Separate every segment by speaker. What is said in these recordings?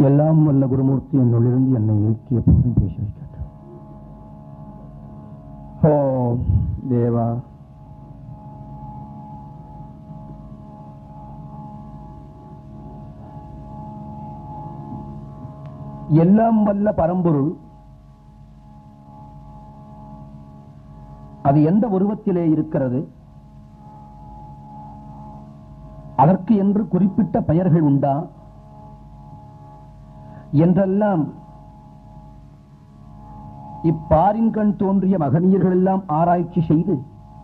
Speaker 1: எல்லாம் வல்ல குருமூர்த்தி என்னுள்ளிருந்து என்னை இயக்கி எப்போதும் பேச வைக்கட்டும் ஓ தேவா எல்லாம் வல்ல பரம்பொருள் அது எந்த உருவத்திலே இருக்கிறது அதற்கு என்று குறிப்பிட்ட பெயர்கள் உண்டா என்றெல்லாம் இப்பாரின் கண் தோன்றிய மகனீயர்கள் எல்லாம் ஆராய்ச்சி செய்து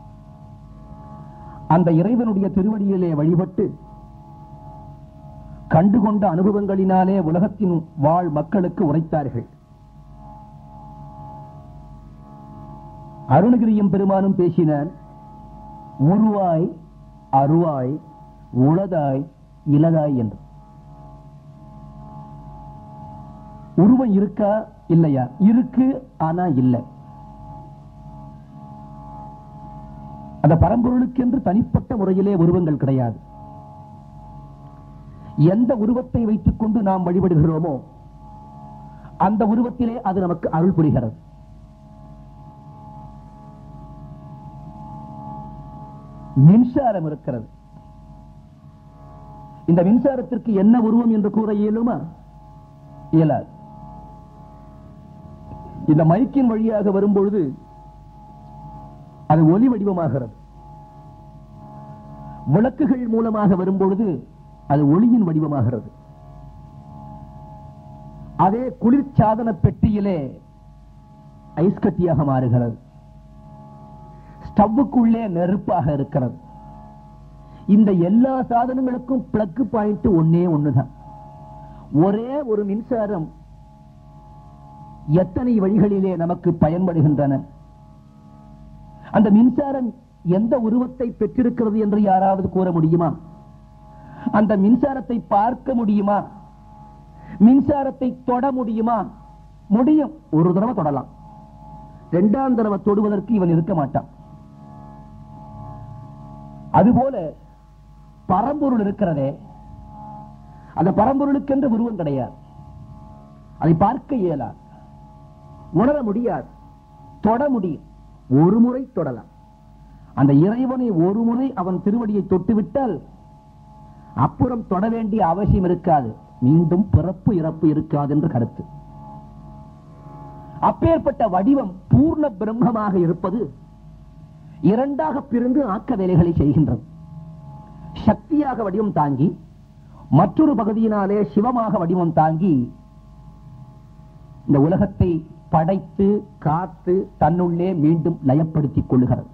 Speaker 1: அந்த இறைவனுடைய திருவடியிலே வழிபட்டு கண்டுகொண்ட அனுபவங்களினாலே உலகத்தின் வாழ் மக்களுக்கு உரைத்தார்கள் அருணகிரியும் பெருமானும் பேசினார் உருவாய் அருவாய் உளதாய் இலதாய் என்று உருவம் இருக்கா இல்லையா இருக்கு ஆனா இல்லை அந்த பரம்பொருளுக்கென்று தனிப்பட்ட முறையிலே உருவங்கள் கிடையாது எந்த உருவத்தை வைத்துக் கொண்டு நாம் வழிபடுகிறோமோ அந்த உருவத்திலே அது நமக்கு அருள் புரிகிறது மின்சாரம் இருக்கிறது இந்த மின்சாரத்திற்கு என்ன உருவம் என்று கூற இயலுமா இயலாது இந்த மைக்கின் வழியாக வரும்பொழுது அது ஒலி வடிவமாகிறது விளக்குகள் மூலமாக வரும்பொழுது அது ஒளியின் வடிவமாகிறது அதே குளிர்சாதன பெட்டியிலே ஐஸ் கட்டியாக மாறுகிறது ஸ்டவ்வுக்குள்ளே நெருப்பாக இருக்கிறது இந்த எல்லா சாதனங்களுக்கும் பிளக் பாயிண்ட் ஒன்னே ஒண்ணுதான் ஒரே ஒரு மின்சாரம் எத்தனை வழிகளிலே நமக்கு பயன்படுகின்றன அந்த மின்சாரம் எந்த உருவத்தை பெற்றிருக்கிறது என்று யாராவது கூற முடியுமா அந்த மின்சாரத்தை பார்க்க முடியுமா மின்சாரத்தை தொட முடியுமா முடியும் ஒரு தடவை தொடலாம் இரண்டாம் தடவை தொடுவதற்கு இவன் இருக்க மாட்டான் அதுபோல பரம்பொருள் இருக்கிறதே அந்த பரம்பொருளுக்கென்று உருவம் கிடையாது அதை பார்க்க இயலாது உணர முடியாது தொட முடியும் ஒரு முறை தொடலாம் அந்த இறைவனை ஒரு முறை அவன் திருவடியை தொட்டுவிட்டால் அப்புறம் தொட வேண்டிய அவசியம் இருக்காது மீண்டும் பிறப்பு இறப்பு இருக்காது என்று கருத்து அப்பேற்பட்ட வடிவம் பூர்ண பிரம்மமாக இருப்பது இரண்டாக பிரிந்து ஆக்க வேலைகளை செய்கின்றது சக்தியாக வடிவம் தாங்கி மற்றொரு பகுதியினாலே சிவமாக வடிவம் தாங்கி இந்த உலகத்தை படைத்து காத்து தன்னுள்ளே மீண்டும் லயப்படுத்திக் கொள்ளுகிறது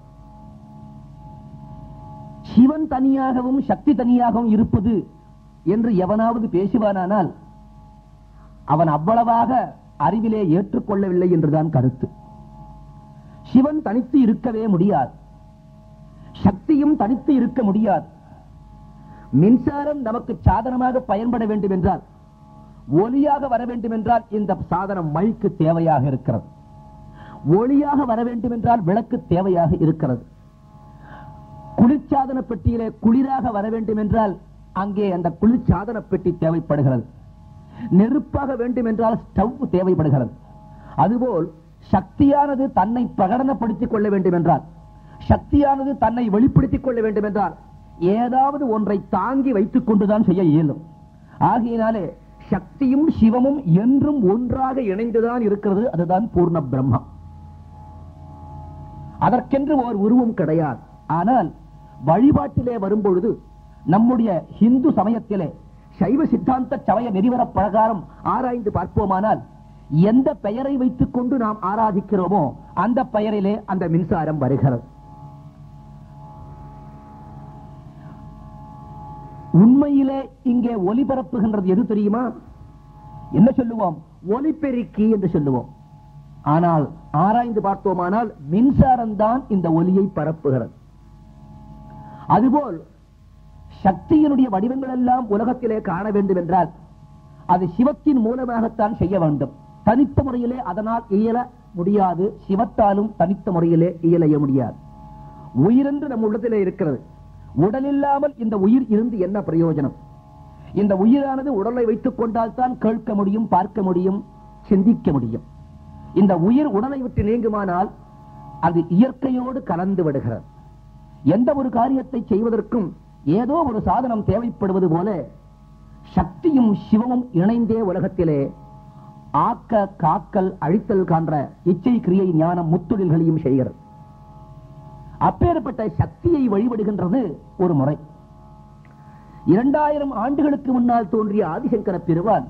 Speaker 1: சிவன் தனியாகவும் சக்தி தனியாகவும் இருப்பது என்று எவனாவது பேசுவானானால் அவன் அவ்வளவாக அறிவிலே ஏற்றுக்கொள்ளவில்லை என்றுதான் கருத்து சிவன் தனித்து இருக்கவே முடியாது சக்தியும் தனித்து இருக்க முடியாது மின்சாரம் நமக்கு சாதனமாக பயன்பட வேண்டும் என்றால் ஒலியாக வர வேண்டும் என்றால் இந்த சாதனம் மைக்கு தேவையாக இருக்கிறது ஒளியாக வர வேண்டும் என்றால் விளக்கு தேவையாக இருக்கிறது குளிர்சாதன பெட்டியிலே குளிராக வர வேண்டும் என்றால் அங்கே அந்த குளிர்சாதன பெட்டி தேவைப்படுகிறது நெருப்பாக வேண்டும் என்றால் ஸ்டவ் தேவைப்படுகிறது அதுபோல் சக்தியானது தன்னை பிரகடனப்படுத்திக் கொள்ள வேண்டும் என்றால் சக்தியானது தன்னை வெளிப்படுத்திக் கொள்ள வேண்டும் என்றால் ஏதாவது ஒன்றை தாங்கி வைத்துக் கொண்டுதான் செய்ய இயலும் ஆகையினாலே சக்தியும் சிவமும் என்றும் ஒன்றாக இணைந்துதான் இருக்கிறது அதுதான் பூர்ண பிரம்மம் அதற்கென்று ஓர் உருவம் கிடையாது ஆனால் வழிபாட்டிலே வரும்பொழுது நம்முடைய இந்து சமயத்திலே சைவ சித்தாந்த சமய நெறிவர பிரகாரம் ஆராய்ந்து பார்ப்போமானால் எந்த பெயரை வைத்துக் கொண்டு நாம் ஆராதிக்கிறோமோ அந்த பெயரிலே அந்த மின்சாரம் வருகிறது உண்மையிலே இங்கே ஒலிபரப்புகின்றது எது தெரியுமா என்ன சொல்லுவோம் ஒலிபெருக்கி என்று சொல்லுவோம் ஆனால் ஆராய்ந்து பார்த்தோமானால் மின்சாரம் தான் இந்த ஒலியை பரப்புகிறது அதுபோல் சக்தியினுடைய வடிவங்கள் எல்லாம் உலகத்திலே காண வேண்டும் என்றால் அது சிவத்தின் மூலமாகத்தான் செய்ய வேண்டும் தனித்த முறையிலே அதனால் இயல முடியாது சிவத்தாலும் தனித்த முறையிலே இயலைய முடியாது உயிரென்று நம் உள்ளத்திலே இருக்கிறது உடல் இல்லாமல் இந்த உயிர் இருந்து என்ன பிரயோஜனம் இந்த உயிரானது உடலை வைத்துக் கொண்டால் தான் கேட்க முடியும் பார்க்க முடியும் சிந்திக்க முடியும் இந்த உயிர் உடலை விட்டு நீங்குமானால் அது இயற்கையோடு கலந்து விடுகிறது எந்த ஒரு காரியத்தை செய்வதற்கும் ஏதோ ஒரு சாதனம் தேவைப்படுவது போல சக்தியும் சிவமும் இணைந்தே உலகத்திலே ஆக்க காக்கல் அழித்தல் காண்ற இச்சை கிரியை ஞானம் முத்தொழில்களையும் செய்கிறது அப்பேற்பட்ட சக்தியை வழிபடுகின்றது ஒரு முறை இரண்டாயிரம் ஆண்டுகளுக்கு முன்னால் தோன்றிய ஆதிசங்கர பெருவான்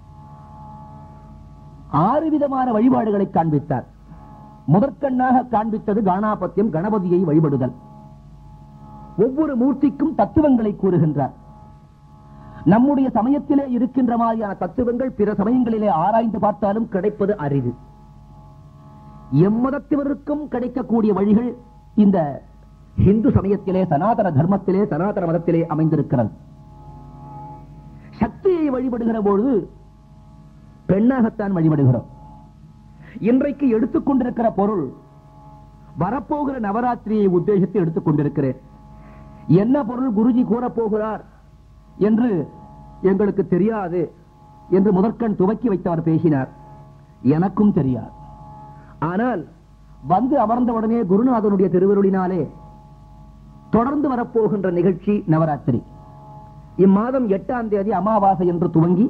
Speaker 1: ஆறு விதமான வழிபாடுகளை காண்பித்தார் முதற்கண்ணாக காண்பித்தது காணாபத்தியம் கணபதியை வழிபடுதல் ஒவ்வொரு மூர்த்திக்கும் தத்துவங்களை கூறுகின்றார் நம்முடைய சமயத்திலே இருக்கின்ற மாதிரியான தத்துவங்கள் பிற சமயங்களிலே ஆராய்ந்து பார்த்தாலும் கிடைப்பது அரிது எம்மதத்தினருக்கும் கிடைக்கக்கூடிய வழிகள் இந்த இந்து சமயத்திலே சனாதன தர்மத்திலே சனாதன மதத்திலே அமைந்திருக்கிறது சக்தியை வழிபடுகிற பொழுது பெண்ணாகத்தான் வழிபடுகிறோம் இன்றைக்கு எடுத்துக்கொண்டிருக்கிற பொருள் வரப்போகிற நவராத்திரியை உத்தேசித்து எடுத்துக் கொண்டிருக்கிறேன் என்ன பொருள் குருஜி கூறப் போகிறார் என்று எங்களுக்கு தெரியாது என்று முதற்கண் துவக்கி வைத்தவர் பேசினார் எனக்கும் தெரியாது ஆனால் வந்து அமர்ந்தவுடனே குருநாதனுடைய திருவருளினாலே தொடர்ந்து வரப்போகின்ற நிகழ்ச்சி நவராத்திரி இம்மாதம் எட்டாம் தேதி அமாவாசை என்று துவங்கி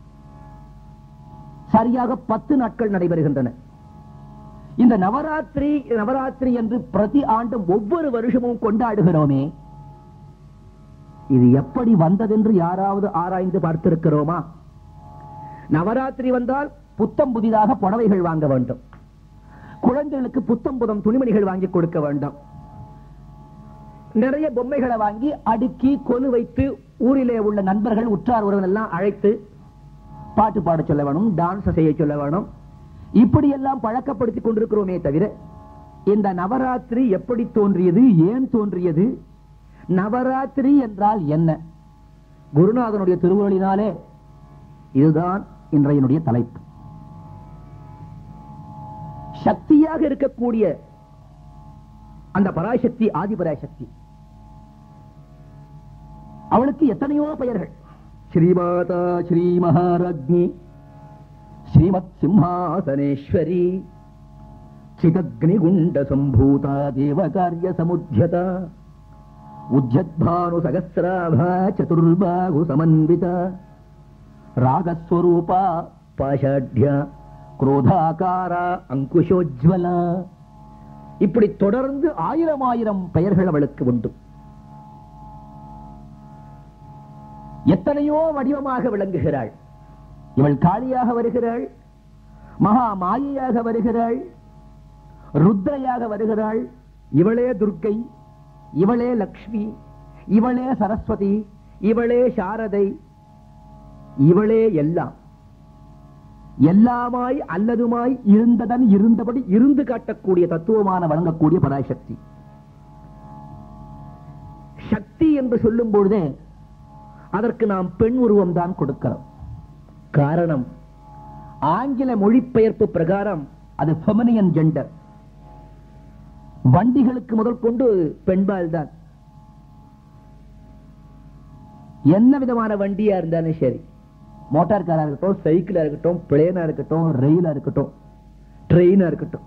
Speaker 1: சரியாக பத்து நாட்கள் நடைபெறுகின்றன இந்த நவராத்திரி நவராத்திரி என்று பிரதி ஆண்டும் ஒவ்வொரு வருஷமும் கொண்டாடுகிறோமே இது எப்படி வந்ததென்று யாராவது ஆராய்ந்து பார்த்திருக்கிறோமா நவராத்திரி வந்தால் புத்தம் புதிதாக புடவைகள் வாங்க வேண்டும் குழந்தைகளுக்கு புத்தம் புதம் துணிமணிகள் வாங்கி கொடுக்க வேண்டும் நிறைய பொம்மைகளை வாங்கி அடுக்கி கொலு வைத்து ஊரிலே உள்ள நண்பர்கள் உற்றார் உறவினர் எல்லாம் அழைத்து பாட்டு பாட சொல்ல வேணும் டான்ஸ் செய்ய சொல்ல வேணும் இப்படி எல்லாம் பழக்கப்படுத்திக் கொண்டிருக்கிறோமே தவிர இந்த நவராத்திரி எப்படி தோன்றியது ஏன் தோன்றியது நவராத்திரி என்றால் என்ன குருநாதனுடைய திருவுருளினாலே இதுதான் இன்றையனுடைய தலைப்பு சக்தியாக இருக்கக்கூடிய அந்த பராசக்தி ஆதிபராசக்தி அவளுக்கு எத்தனையோ பெயர்கள் ஸ்ரீமாதா ஸ்ரீ மகாராஜ்ஞி ஸ்ரீமத் சிம்ஹாசனேஸ்வரி சிதக்னிகுண்ட சம்பூதா தேவகாரிய சமுத்தியதா உஜ்ஜத்பானு சகசிராபா சதுர்பாகு சமன்வித ராகஸ்வரூபா பாஷாட்யா குரோதாகாரா அங்குஷோஜ்வலா இப்படி தொடர்ந்து ஆயிரம் ஆயிரம் பெயர்கள் அவளுக்கு உண்டு எத்தனையோ வடிவமாக விளங்குகிறாள் இவள் காளியாக வருகிறாள் மகா மாயையாக வருகிறாள் ருத்ரையாக வருகிறாள் இவளே துர்க்கை இவளே லக்ஷ்மி இவளே சரஸ்வதி இவளே சாரதை இவளே எல்லாம் எல்லாமாய் அல்லதுமாய் இருந்ததன் இருந்தபடி இருந்து காட்டக்கூடிய தத்துவமான வழங்கக்கூடிய பராசக்தி சக்தி என்று சொல்லும் பொழுதே அதற்கு நாம் பெண் உருவம் தான் கொடுக்கிறோம் காரணம் ஆங்கில மொழிபெயர்ப்பு பிரகாரம் அது ஃபெமினியன் ஜெண்டர் வண்டிகளுக்கு முதல் கொண்டு பெண்பால் தான் என்ன விதமான வண்டியா இருந்தாலும் சரி மோட்டார் காரா இருக்கட்டும் சைக்கிளா இருக்கட்டும் பிளேனா இருக்கட்டும் ரயிலா இருக்கட்டும் ட்ரெயினா இருக்கட்டும்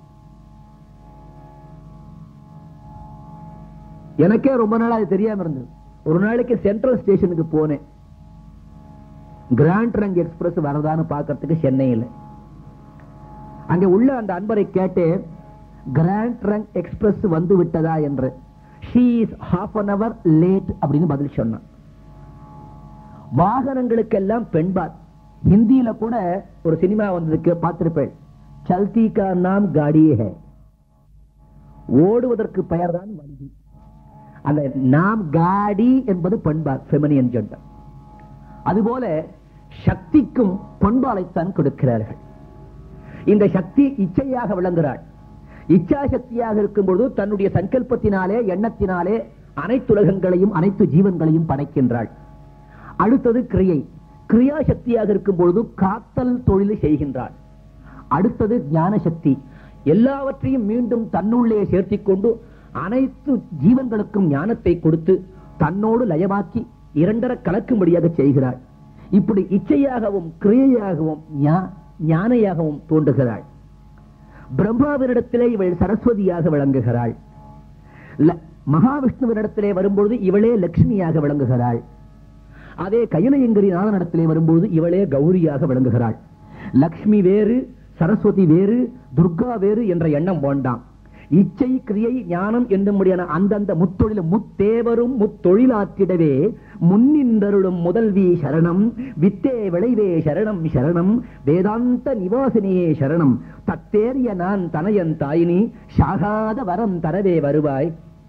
Speaker 1: எனக்கே ரொம்ப நாள் அது தெரியாம இருந்தது ஒரு நாளைக்கு சென்ட்ரல் ஸ்டேஷனுக்கு போனேன் கிராண்ட் ரங் எக்ஸ்பிரஸ் வரதான்னு பார்க்கறதுக்கு சென்னையில் அங்க உள்ள அந்த அன்பரை கேட்டேன் கிராண்ட் ரங் எக்ஸ்பிரஸ் வந்து விட்டதா என்று she is half an hour late அப்படின்னு பதில் சொன்னான் வாகனங்களுக்கெல்லாம் பெண்பால் ஹிந்தியில கூட ஒரு சினிமா வந்ததுக்கு பார்த்திருப்பேன் சல்தி கா நாம் காடியே ஹே ஓடுவதற்கு பெயர் தான் வண்டி அந்த நாம் காடி என்பது பெண்பால் ஃபெமினியன் ஜெண்டர் அதுபோல சக்திக்கும் பண்பாலைத்தான் கொடுக்கிறார்கள் இந்த சக்தி இச்சையாக விளங்குகிறாள் இச்சா சக்தியாக இருக்கும் பொழுது தன்னுடைய சங்கல்பத்தினாலே எண்ணத்தினாலே அனைத்துலகங்களையும் அனைத்து ஜீவன்களையும் படைக்கின்றாள் அடுத்தது கிரியை கிரியா சக்தியாக இருக்கும் பொழுது காத்தல் தொழில் செய்கின்றாள் அடுத்தது ஞான சக்தி எல்லாவற்றையும் மீண்டும் தன்னுள்ளே சேர்த்திக் கொண்டு அனைத்து ஜீவன்களுக்கும் ஞானத்தை கொடுத்து தன்னோடு லயமாக்கி இரண்டரை கலக்கும்படியாக செய்கிறாள் இப்படி இச்சையாகவும் கிரியையாகவும் ஞா- ஞானையாகவும் தோன்றுகிறாள் பிரம்மாவினிடத்திலே இவள் சரஸ்வதியாக விளங்குகிறாள் ல- மகாவிஷ்ணுவினிடத்திலே வரும்பொழுது இவளே லட்சுமியாக விளங்குகிறாள் அதே கையிலையங்கரி நாதனிடத்திலே வரும்போது இவளே கௌரியாக விளங்குகிறாள் லக்ஷ்மி வேறு சரஸ்வதி வேறு துர்கா வேறு என்ற எண்ணம் வேண்டாம் இச்சை கிரியை ஞானம் என்னும்படியான அந்தந்த முத்தொழில் முத்தேவரும் முத்தொழிலாற்றிடவே முன்னின்றருளும் முதல்வி சரணம் வித்தே விளைவே சரணம் சரணம் வேதாந்த நிவாசினியே சரணம் தத்தேறிய நான் தனையன் தாயினி சாகாத வரம் தரவே வருவாய்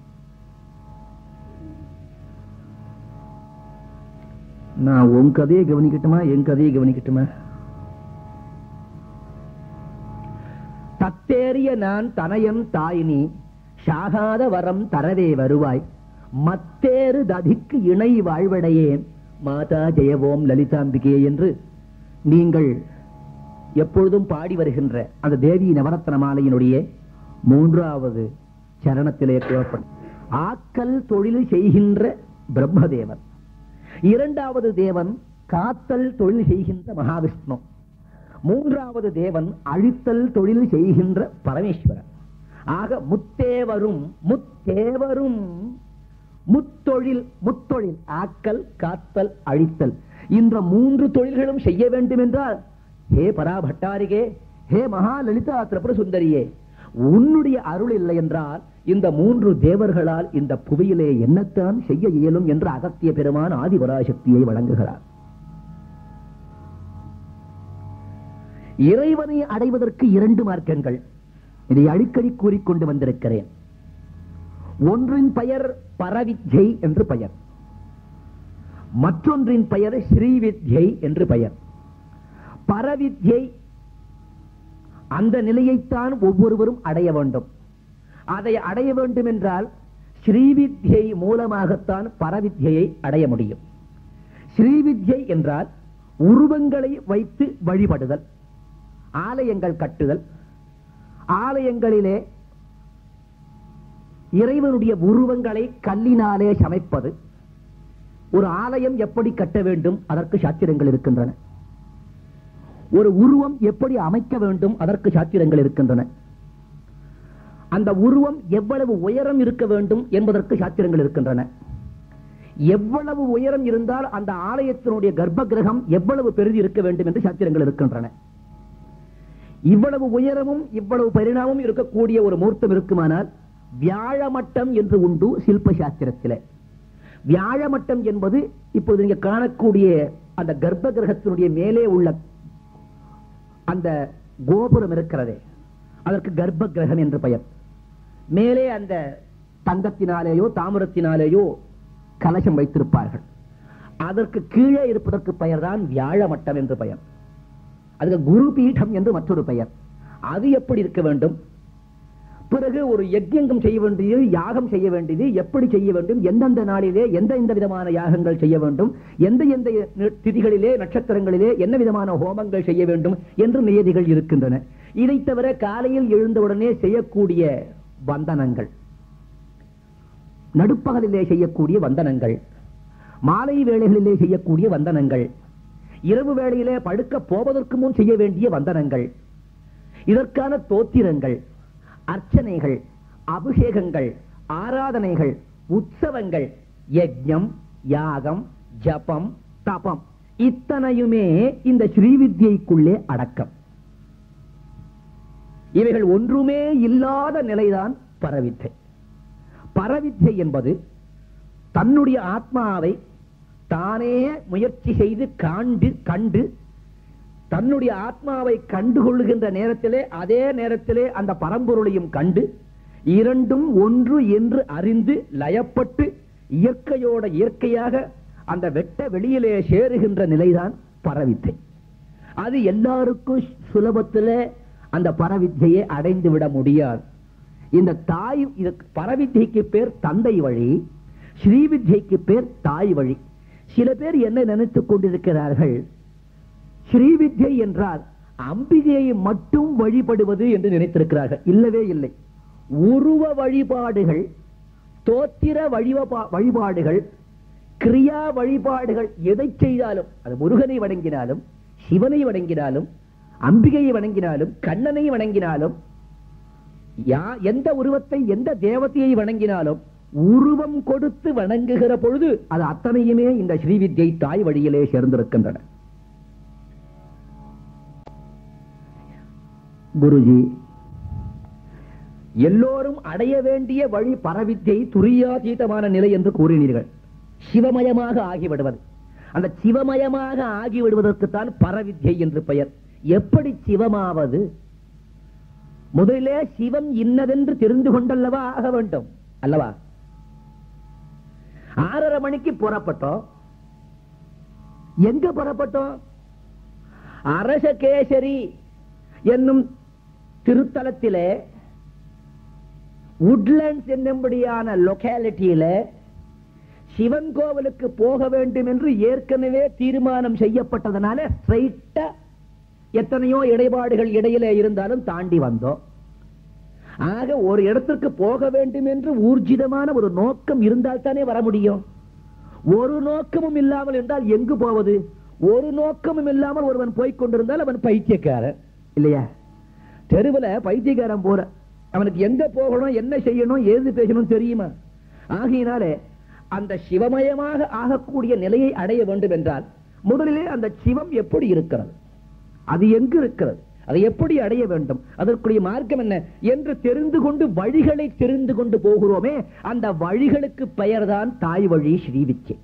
Speaker 1: நான் உன் கதையை கவனிக்கட்டுமா என் கதையை கவனிக்கட்டுமா தத்தேறிய நான் தனயன் தாயினி சாகாத வரம் தரவே வருவாய் மத்தேறு ததிக்கு இணை வாழ்வடையேன் மாதா ஜெயவோம் லலிதாம்பிகே என்று நீங்கள் எப்பொழுதும் பாடி வருகின்ற அந்த தேவி நவரத்ன மாலையினுடைய மூன்றாவது சரணத்திலே கூறப்படும் ஆக்கல் தொழில் செய்கின்ற பிரம்மதேவன் இரண்டாவது தேவன் காத்தல் தொழில் செய்கின்ற மகாவிஷ்ணு மூன்றாவது தேவன் அழித்தல் தொழில் செய்கின்ற பரமேஸ்வரன் ஆக முத்தேவரும் முத்தேவரும் முத்தொழில் முத்தொழில் ஆக்கல் காத்தல் அழித்தல் இந்த மூன்று தொழில்களும் செய்ய வேண்டும் என்றால் ஹே பராபட்டாரிகே ஹே மகாலலிதா திரிபுர சுந்தரியே உன்னுடைய அருள் இல்லை என்றால் இந்த மூன்று தேவர்களால் இந்த புவியிலே என்னத்தான் செய்ய இயலும் என்று அகத்திய பெருமான் ஆதிபராசக்தியை வழங்குகிறார் இறைவனை அடைவதற்கு இரண்டு மார்க்கங்கள் இதை அடிக்கடி கூறிக்கொண்டு வந்திருக்கிறேன் ஒன்றின் பெயர் பரவித்யை என்று பெயர் மற்றொன்றின் பெயர் ஸ்ரீவித்யை என்று பெயர் பரவித்யை அந்த நிலையைத்தான் ஒவ்வொருவரும் அடைய வேண்டும் அதை அடைய வேண்டும் என்றால் ஸ்ரீவித்யை மூலமாகத்தான் பரவித்யை அடைய முடியும் ஸ்ரீவித்யை என்றால் உருவங்களை வைத்து வழிபடுதல் ஆலயங்கள் கட்டுதல் ஆலயங்களிலே இறைவனுடைய உருவங்களை கல்லினாலே சமைப்பது ஒரு ஆலயம் எப்படி கட்ட வேண்டும் அதற்கு சாத்திரங்கள் இருக்கின்றன ஒரு உருவம் எப்படி அமைக்க வேண்டும் அதற்கு சாத்திரங்கள் இருக்கின்றன அந்த உருவம் எவ்வளவு உயரம் இருக்க வேண்டும் என்பதற்கு சாத்திரங்கள் இருக்கின்றன எவ்வளவு உயரம் இருந்தால் அந்த ஆலயத்தினுடைய கர்ப்ப கிரகம் எவ்வளவு பெரிது இருக்க வேண்டும் என்று சாத்திரங்கள் இருக்கின்றன இவ்வளவு உயரமும் இவ்வளவு பரிணாமம் இருக்கக்கூடிய ஒரு மூர்த்தம் இருக்குமானால் வியாழமட்டம் என்று உண்டு சில்ப சாஸ்திரத்திலே வியாழமட்டம் என்பது இப்போது நீங்க காணக்கூடிய அந்த கர்ப்ப கிரகத்தினுடைய மேலே உள்ள அந்த கோபுரம் இருக்கிறதே அதற்கு கர்ப்ப கிரகம் என்று பெயர் மேலே அந்த தங்கத்தினாலேயோ தாமிரத்தினாலேயோ கலசம் வைத்திருப்பார்கள் அதற்கு கீழே இருப்பதற்கு பெயர்தான் வியாழமட்டம் என்று பெயர் அதுக்கு குரு பீடம் என்று மற்றொரு பெயர் அது எப்படி இருக்க வேண்டும் பிறகு ஒரு யஜ்யங்கம் செய்ய வேண்டியது யாகம் செய்ய வேண்டியது எப்படி செய்ய வேண்டும் எந்தெந்த நாளிலே எந்த எந்த விதமான யாகங்கள் செய்ய வேண்டும் எந்த எந்த திதிகளிலே நட்சத்திரங்களிலே என்ன விதமான ஹோமங்கள் செய்ய வேண்டும் என்று நியதிகள் இருக்கின்றன இதை தவிர காலையில் எழுந்தவுடனே செய்யக்கூடிய வந்தனங்கள் நடுப்பகலிலே செய்யக்கூடிய வந்தனங்கள் மாலை வேளைகளிலே செய்யக்கூடிய வந்தனங்கள் இரவு வேளையிலே படுக்க போவதற்கு முன் செய்ய வேண்டிய வந்தனங்கள் இதற்கான தோத்திரங்கள் அர்ச்சனைகள் அபிஷேகங்கள் ஆராதனைகள் உற்சவங்கள் யஜ்ஞம் யாகம் ஜபம் தபம் இத்தனையுமே இந்த ஸ்ரீவித்யைக்குள்ளே அடக்கம் இவைகள் ஒன்றுமே இல்லாத நிலைதான் பரவித்தை பரவித்தை என்பது தன்னுடைய ஆத்மாவை தானே முயற்சி செய்து காண்டு கண்டு தன்னுடைய ஆத்மாவை கண்டுகொள்ளுகின்ற நேரத்திலே அதே நேரத்திலே அந்த பரம்பொருளையும் கண்டு இரண்டும் ஒன்று என்று அறிந்து லயப்பட்டு இயற்கையோட இயற்கையாக அந்த வெட்ட வெளியிலே சேருகின்ற நிலைதான் பரவித்தை அது எல்லாருக்கும் சுலபத்திலே அந்த பரவித்தையை அடைந்து விட முடியாது இந்த தாய் இது பரவித்தைக்கு பேர் தந்தை வழி ஸ்ரீவித்யைக்கு பேர் தாய் வழி சில பேர் என்ன நினைத்துக் கொண்டிருக்கிறார்கள் ஸ்ரீவித்யை என்றால் அம்பிகையை மட்டும் வழிபடுவது என்று நினைத்திருக்கிறார்கள் இல்லவே இல்லை உருவ வழிபாடுகள் தோத்திர வழிபா- வழிபாடுகள் கிரியா வழிபாடுகள் எதை செய்தாலும் அது முருகனை வணங்கினாலும் சிவனை வணங்கினாலும் அம்பிகையை வணங்கினாலும் கண்ணனை வணங்கினாலும் யா எந்த உருவத்தை எந்த தேவதையை வணங்கினாலும் உருவம் கொடுத்து வணங்குகிற பொழுது அது அத்தனையுமே இந்த ஸ்ரீவித்யை தாய் வழியிலே சேர்ந்திருக்கின்றன குருஜி எல்லோரும் அடைய வேண்டிய வழி பரவித்யை துரியாதீதமான நிலை என்று கூறினீர்கள் சிவமயமாக ஆகிவிடுவது அந்த சிவமயமாக ஆகிவிடுவதற்குத்தான் பரவித்யை என்று பெயர் எப்படி சிவமாவது முதலிலே சிவம் இன்னதென்று தெரிந்து கொண்டல்லவா ஆக வேண்டும் அல்லவா ஆறரை மணிக்கு புறப்பட்டோம் எங்க புறப்பட்டோம் அரசகேசரி என்னும் திருத்தலத்திலே உட்லண்ட்ஸ் என்னும்படியான லொகாலிட்டியில சிவன் கோவிலுக்கு போக வேண்டும் என்று ஏற்கனவே தீர்மானம் செய்யப்பட்டதனால ஸ்ட்ரைட்டா எத்தனையோ இடைபாடுகள் இடையிலே இருந்தாலும் தாண்டி வந்தோம் ஆக ஒரு இடத்திற்கு போக வேண்டும் என்று ஊர்ஜிதமான ஒரு நோக்கம் இருந்தால் தானே வர முடியும் ஒரு நோக்கமும் இல்லாமல் என்றால் எங்கு போவது ஒரு நோக்கமும் இல்லாமல் ஒருவன் போய்க் கொண்டிருந்தால் அவன் பைத்தியக்காரன் இல்லையா தெருவுல பைத்தியக்காரன் போற அவனுக்கு எங்க போகணும் என்ன செய்யணும் ஏது பேசணும் தெரியுமா ஆகையினாலே அந்த சிவமயமாக ஆகக்கூடிய நிலையை அடைய வேண்டும் என்றால் முதலிலே அந்த சிவம் எப்படி இருக்கிறது அது எங்கு இருக்கிறது அதை எப்படி அடைய வேண்டும் அதற்குரிய மார்க்கம் என்ன என்று தெரிந்து கொண்டு வழிகளை தெரிந்து கொண்டு போகிறோமே அந்த வழிகளுக்கு பெயர்தான் தாய் வழி ஸ்ரீவிச்சை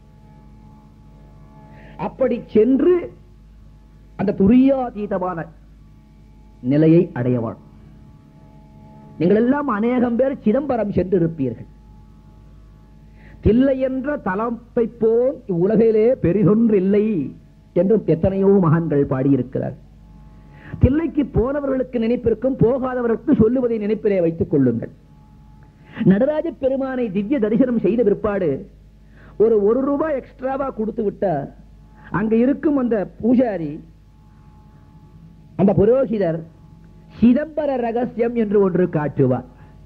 Speaker 1: அப்படி சென்று அந்த துரியாதீதமான நிலையை அடையவான் நீங்கள் எல்லாம் அநேகம் பேர் சிதம்பரம் சென்றிருப்பீர்கள் தில்லை என்ற தலப்பை போல் இவ்வுலகிலே பெரிதொன்று இல்லை என்று எத்தனையோ மகான்கள் பாடியிருக்கிறார் தில்லைக்கு போனவர்களுக்கு நினைப்பிருக்கும் போகாதவர்களுக்கு சொல்லுவதை நினைப்பிலே வைத்துக் கொள்ளுங்கள் நடராஜ பெருமானை திவ்ய தரிசனம் செய்த பிற்பாடு ஒரு ஒரு ரூபாய் எக்ஸ்ட்ராவா கொடுத்து விட்டா அங்க இருக்கும் அந்த பூஜாரி அந்த புரோகிதர் சிதம்பர ரகசியம் என்று ஒன்று காட்டுவார்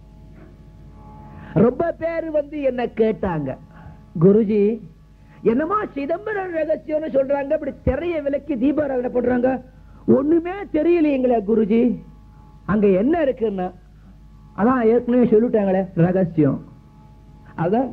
Speaker 1: ரொம்ப பேர் வந்து என்ன கேட்டாங்க குருஜி என்னமா சிதம்பரம் ரகசியம்னு சொல்றாங்க இப்படி திரைய விலக்கி தீபாராதனை பண்றாங்க ஒண்ணுமே தெரியலைங்களே குருஜி அங்க என்ன இருக்குன்னா அதான் ஏற்கனவே சொல்லிட்டாங்களே ரகசியம் அதான்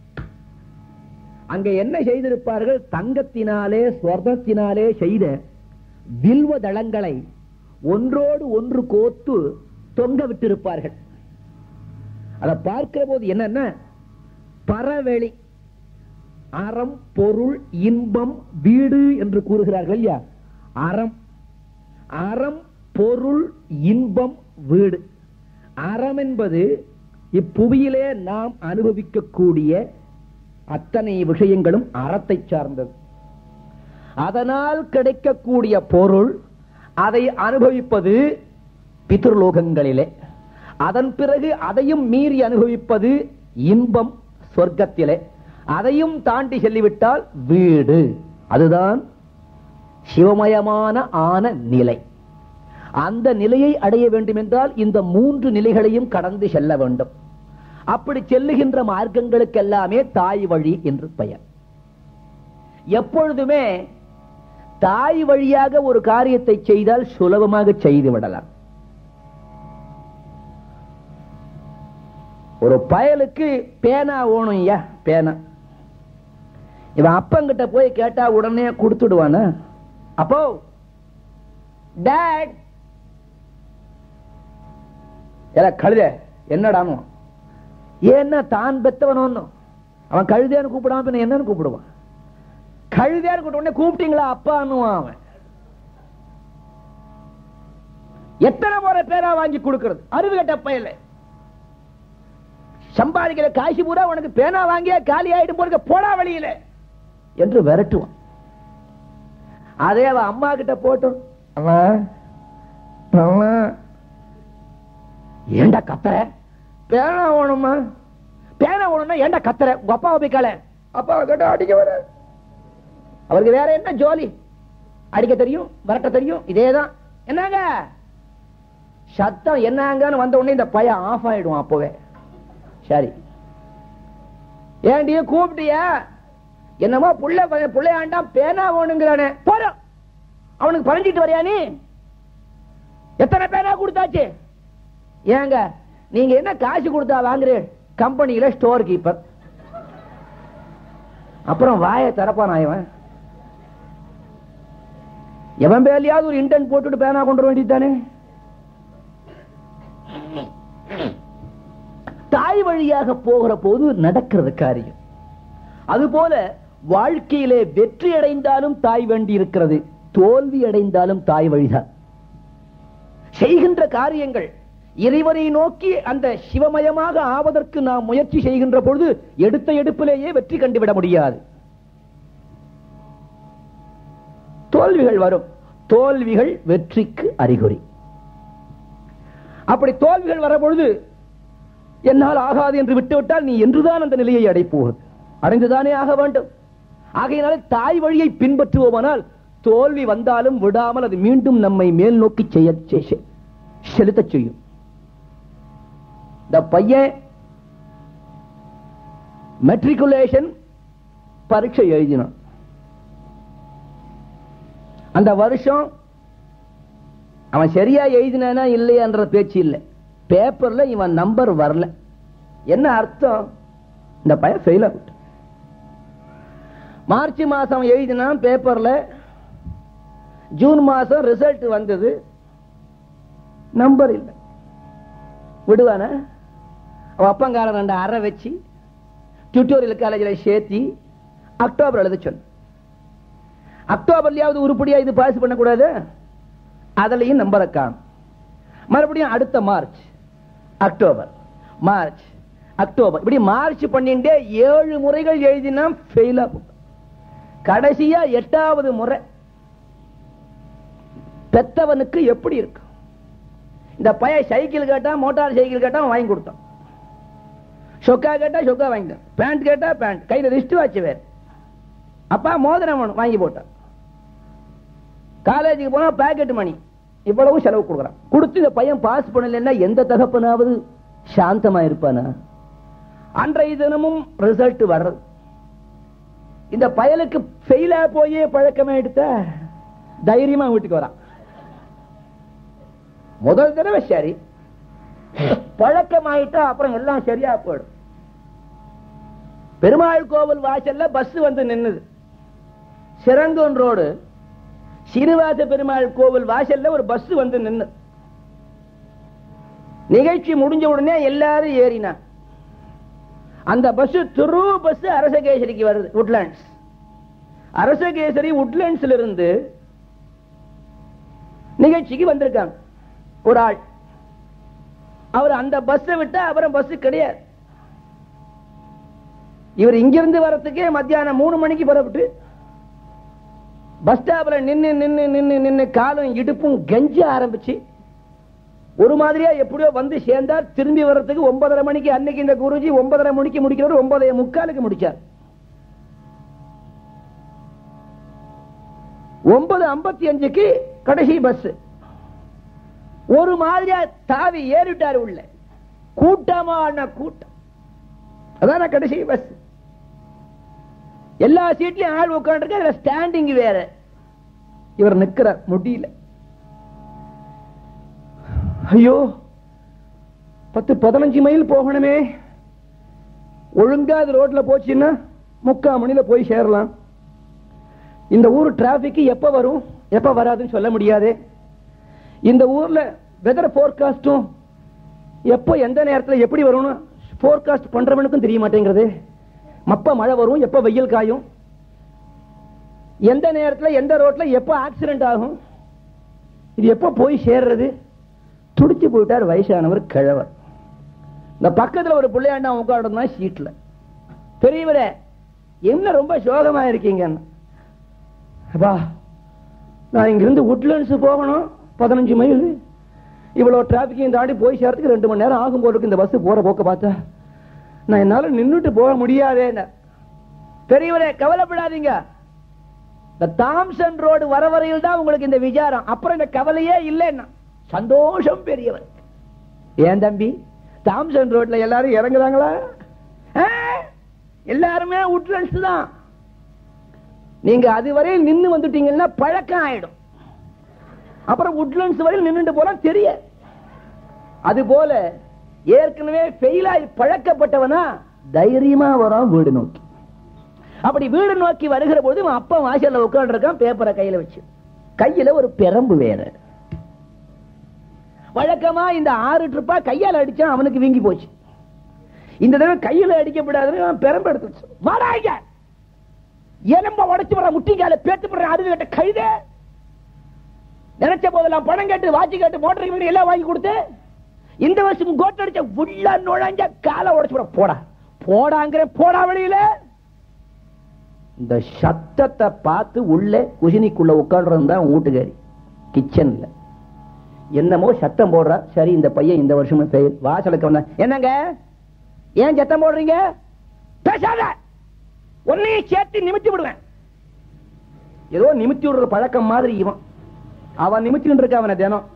Speaker 1: அங்க என்ன செய்திருப்பார்கள் தங்கத்தினாலே ஸ்வர்ணத்தினாலே செய்த வில்வ தளங்களை ஒன்றோடு ஒன்று கோத்து தொங்க விட்டிருப்பார்கள் அதை பார்க்கிற போது என்னன்னா பரவெளி அறம் பொருள் இன்பம் வீடு என்று கூறுகிறார்கள் இல்லையா அறம் அறம் பொருள் இன்பம் வீடு அறம் என்பது இப்புவியிலே நாம் அனுபவிக்கக்கூடிய அத்தனை விஷயங்களும் அறத்தை சார்ந்தது அதனால் கிடைக்கக்கூடிய பொருள் அதை அனுபவிப்பது பித்ருலோகங்களிலே அதன் பிறகு அதையும் மீறி அனுபவிப்பது இன்பம் சொர்க்கத்திலே அதையும் தாண்டி செல்லிவிட்டால் வீடு அதுதான் சிவமயமான ஆன நிலை அந்த நிலையை அடைய வேண்டும் என்றால் இந்த மூன்று நிலைகளையும் கடந்து செல்ல வேண்டும் அப்படி செல்லுகின்ற மார்க்கங்களுக்கு எல்லாமே தாய் வழி என்று பெயர் எப்பொழுதுமே தாய் வழியாக ஒரு காரியத்தை செய்தால் சுலபமாக செய்து விடலாம் ஒரு பயலுக்கு பேனா ஓணும் ஐயா பேனா இவன் அப்பங்கிட்ட போய் கேட்டா உடனே கொடுத்துடுவானா அப்போ டேட் கழுத என்னடானோ ஏன்னா தான் பெத்தவனோ அவன் கழுதேன்னு கூப்பிடாம பின்ன என்னன்னு கூப்பிடுவான் கழுதேன்னு கூப்பிட்ட உடனே கூப்பிட்டீங்களா அப்பான்னுவான் அவன் எத்தனை முறை பேரா வாங்கி கொடுக்கிறது அறிவு கட்ட பயல சம்பாதிக்கிற காசு பூரா உனக்கு பேனா வாங்கியா காலி ஆயிடும் போல போடா வழியில என்று விரட்டுவான் அதே அவ அம்மா கிட்ட போட்டும் அம்மா அம்மா ஏண்டா கத்துற பேனா ஓணுமா பேனா ஓணும்னா ஏண்டா கத்துற உங்க அப்பாவை போய் கால அப்பாவை கேட்ட அடிக்க வர அவருக்கு வேற என்ன ஜோலி அடிக்க தெரியும் விரட்ட தெரியும் இதேதான் என்னங்க சத்தம் என்னங்கன்னு வந்த உடனே இந்த பையன் ஆஃப் ஆயிடுவான் அப்பவே சரி ஏண்டிய கூப்பிட்டியா
Speaker 2: என்னமோ புள்ள புள்ளையாண்டா பேனா வேணுங்கிறானே போறோம் அவனுக்கு பறஞ்சிட்டு வரியா நீ எத்தனை பேனா கொடுத்தாச்சு ஏங்க நீங்க என்ன காசு கொடுத்தா வாங்குறீ கம்பெனியில ஸ்டோர் கீப்பர் அப்புறம் வாயை திறப்பான் இவன் எவன் பேர்லயாவது ஒரு இன்டர்ன் போட்டுட்டு பேனா கொண்டு வர வேண்டியதானே தாய் வழியாக போகிற போது நடக்கிறது காரியம் அதுபோல வாழ்க்கையிலே வெற்றி அடைந்தாலும் தாய் வேண்டி இருக்கிறது தோல்வி அடைந்தாலும் தாய் வழிதான் செய்கின்ற காரியங்கள் இறைவனை நோக்கி அந்த சிவமயமாக ஆவதற்கு நாம் முயற்சி செய்கின்ற பொழுது எடுத்த எடுப்பிலேயே வெற்றி கண்டுவிட முடியாது தோல்விகள் வரும் தோல்விகள் வெற்றிக்கு அறிகுறி அப்படி தோல்விகள் வர பொழுது என்னால் ஆகாது என்று விட்டுவிட்டால் நீ என்றுதான் அந்த நிலையை அடைப்போவது அடைந்துதானே ஆக வேண்டும் ஆகையினாலே தாய் வழியை பின்பற்றுவோமானால் தோல்வி வந்தாலும் விடாமல் அது மீண்டும் நம்மை மேல் நோக்கி செய்ய செ- செலுத்தச் செய்யும் இந்த பையன் மெட்ரிகுலேஷன் பரீட்சை எழுதினான் அந்த வருஷம் அவன் சரியா எழுதினானா இல்லையான்ற பேச்சு இல்லை பேப்பர்ல இவன் நம்பர் வரல என்ன அர்த்தம் இந்த பையன் ஃபெயில் ஆகிட்டு மார்ச் மாசம் எழுதினான் பேப்பர்ல ஜூன் மாசம் ரிசல்ட் வந்தது நம்பர் இல்லை விடுவானா அவன் அப்பங்காரன் ரெண்டு அறை வச்சு டியூட்டோரியல் காலேஜில் சேர்த்தி அக்டோபர் எழுத சொன்ன அக்டோபர்லயாவது உருப்படியா இது பாஸ் பண்ணக்கூடாது அதுலயும் நம்பரை காணும் மறுபடியும் அடுத்த மார்ச் அக்டோபர் மார்ச் அக்டோபர் இப்படி மார்ச் பண்ணிட்டே ஏழு முறைகள் எழுதினா ஃபெயில் ஆகும் கடைசியா எட்டாவது முறை பெத்தவனுக்கு எப்படி இருக்கும் இந்த பையன் சைக்கிள் கேட்டா மோட்டார் சைக்கிள் கேட்டா அவன் வாங்கி கொடுத்தான் சொக்கா கேட்டா சொக்கா வாங்கிட்டான் பேண்ட் கேட்டா பேண்ட் கையில ரிஸ்ட் வாட்ச் வேற அப்பா மோதிரம் வேணும் வாங்கி போட்டான் காலேஜுக்கு போனா பாக்கெட் மணி இவ்வளவு செலவு கொடுக்குறான் கொடுத்து இந்த பையன் பாஸ் பண்ணலன்னா எந்த தகப்பனாவது சாந்தமா இருப்பானா அன்றைய தினமும் ரிசல்ட் வர்றது இந்த பயலுக்கு ஃபெயிலா போயே பழக்கமே எடுத்த தைரியமா வீட்டுக்கு வரான் முதல் தடவை சரி பழக்கமாயிட்டா அப்புறம் எல்லாம் சரியா போயிடும் பெருமாள் கோவில் வாசல்ல பஸ் வந்து நின்னுது சிறந்தோன் ரோடு சீனிவாச பெருமாள் கோவில் வாசல்ல ஒரு பஸ் வந்து நின்னு நிகழ்ச்சி முடிஞ்ச உடனே எல்லாரும் ஏறினா அந்த பஸ் துரு பஸ் அரசகேசரிக்கு வருது உட்லாண்ட்ஸ் அரசகேசரி உட்லாண்ட்ஸ்ல இருந்து நிகழ்ச்சிக்கு வந்திருக்காங்க ஒரு ஆள் அவர் அந்த பஸ்ஸை விட்டா அப்புறம் பஸ் கிடையாது இவர் இங்கிருந்து வரத்துக்கே மத்தியானம் மூணு மணிக்கு புறப்பட்டு பஸ் ஸ்டாப்ல நின்னு நின்னு நின்னு நின்னு காலும் இடுப்பும் கெஞ்ச ஆரம்பிச்சு ஒரு மாதிரியா எப்படியோ வந்து சேர்ந்தார் திரும்பி வர்றதுக்கு ஒன்பதரை மணிக்கு அன்னைக்கு இந்த குருஜி ஒன்பதரை மணிக்கு முடிக்கிறவர் ஒன்பதே முக்காலுக்கு முடிச்சார் ஒன்பது ஐம்பத்தி அஞ்சுக்கு கடைசி பஸ் ஒரு மாதிரியா தாவி ஏறிட்டார் உள்ள கூட்டமான கூட்டம் அதான கடைசி பஸ் எல்லா சீட்லயும் ஆள் உட்காந்துருக்கு அதுல ஸ்டாண்டிங் வேற இவர் நிக்கிறார் முடியல ஐயோ பத்து பதினஞ்சு மைல் போகணுமே ஒழுங்கா அது ரோட்ல போச்சுன்னா முக்கால் மணில போய் சேரலாம் இந்த ஊர் டிராபிக் எப்ப வரும் எப்ப வராதுன்னு சொல்ல முடியாது இந்த ஊர்ல வெதர் போர்காஸ்டும் எப்போ எந்த நேரத்துல எப்படி வரும்னு போர்காஸ்ட் பண்றவனுக்கும் தெரிய மாட்டேங்கிறது மப்ப மழை வரும் எப்ப வெயில் காயும் எந்த நேரத்துல எந்த ரோட்ல எப்ப ஆக்சிடென்ட் ஆகும் இது எப்ப போய் சேர்றது துடிச்சு போயிட்டார் வயசானவர் கிழவர் இந்த பக்கத்துல ஒரு பிள்ளையாண்டா உட்காடுனா சீட்ல பெரியவரே என்ன ரொம்ப சோகமா இருக்கீங்க அப்பா நான் இங்கிருந்து உட்லண்ட்ஸ் போகணும் பதினஞ்சு மைல் இவ்வளவு டிராபிக்கையும் தாண்டி போய் சேர்றதுக்கு ரெண்டு மணி நேரம் ஆகும் போல இருக்கு இந்த பஸ் போற போக்க பார்த்தா நான் என்னால நின்னுட்டு போக முடியாதே பெரியவரே கவலைப்படாதீங்க இந்த தாம்சன் ரோடு வர வரையில் தான் உங்களுக்கு இந்த விசாரம் அப்புறம் இந்த கவலையே இல்லைன்னா சந்தோஷம் பெரியவர் ஏன் தம்பி தாம்சன் ரோட்ல எல்லாரும் இறங்குறாங்களா ஆ, எல்லாருமே உட்லன்ஸ் தான் நீங்க அதுவரை நின்னு வந்துட்டீங்கன்னா பழக்கம் ஆயிடும் அப்புறம் உட்லண்ட்ஸ் வரையில் நின்னுட்டு போலாம் தெரிய அது போல ஏற்கனவே ஃபெயில் ஆகி பழக்கப்பட்டவனா தைரியமா வரான் வீடு நோக்கி அப்படி வீடு நோக்கி வருகிற போது இவன் அப்பா வாசல்ல உட்கார்ந்து இருக்கான் பேப்பரை கையில வச்சு கையில ஒரு பெரம்பு வேற வழக்கமா இந்த ஆறு ட்ரிப்பா கையால அடிச்சா அவனுக்கு வீங்கி போச்சு இந்த தடவை கையில அடிக்கப்படாதுன்னு அவன் பெரம்பு எடுத்து வச்சு வாடா இங்க எலும்ப உடைச்சு வர முட்டிக்கால பேத்து போடுற அறிவு கட்ட கைதே நினைச்ச போதெல்லாம் பணம் கேட்டு வாட்சி கேட்டு மோட்டர் வீடு எல்லாம் வாங்கி கொடுத்து இந்த வருஷம் கோட் அடிச்ச உள்ள நுழைஞ்ச காலை உடைச்சு போட போடா போடாங்கிற போடா வெளியில இந்த சத்தத்தை பார்த்து உள்ளே குசினிக்குள்ள உட்காடுறது தான் வீட்டுக்காரி கிச்சன்ல என்னமோ சத்தம் போடுறா சரி இந்த பையன் இந்த வருஷமும் ஃபெயில் வாசலுக்கு வந்தா என்னங்க ஏன் சத்தம் போடுறீங்க பேசாத உன்னையும் சேர்த்து நிமித்தி விடுவேன் ஏதோ நிமித்தி விடுற பழக்கம் மாதிரி இவன் அவன் நிமித்திட்டு இருக்க அவனை தினம்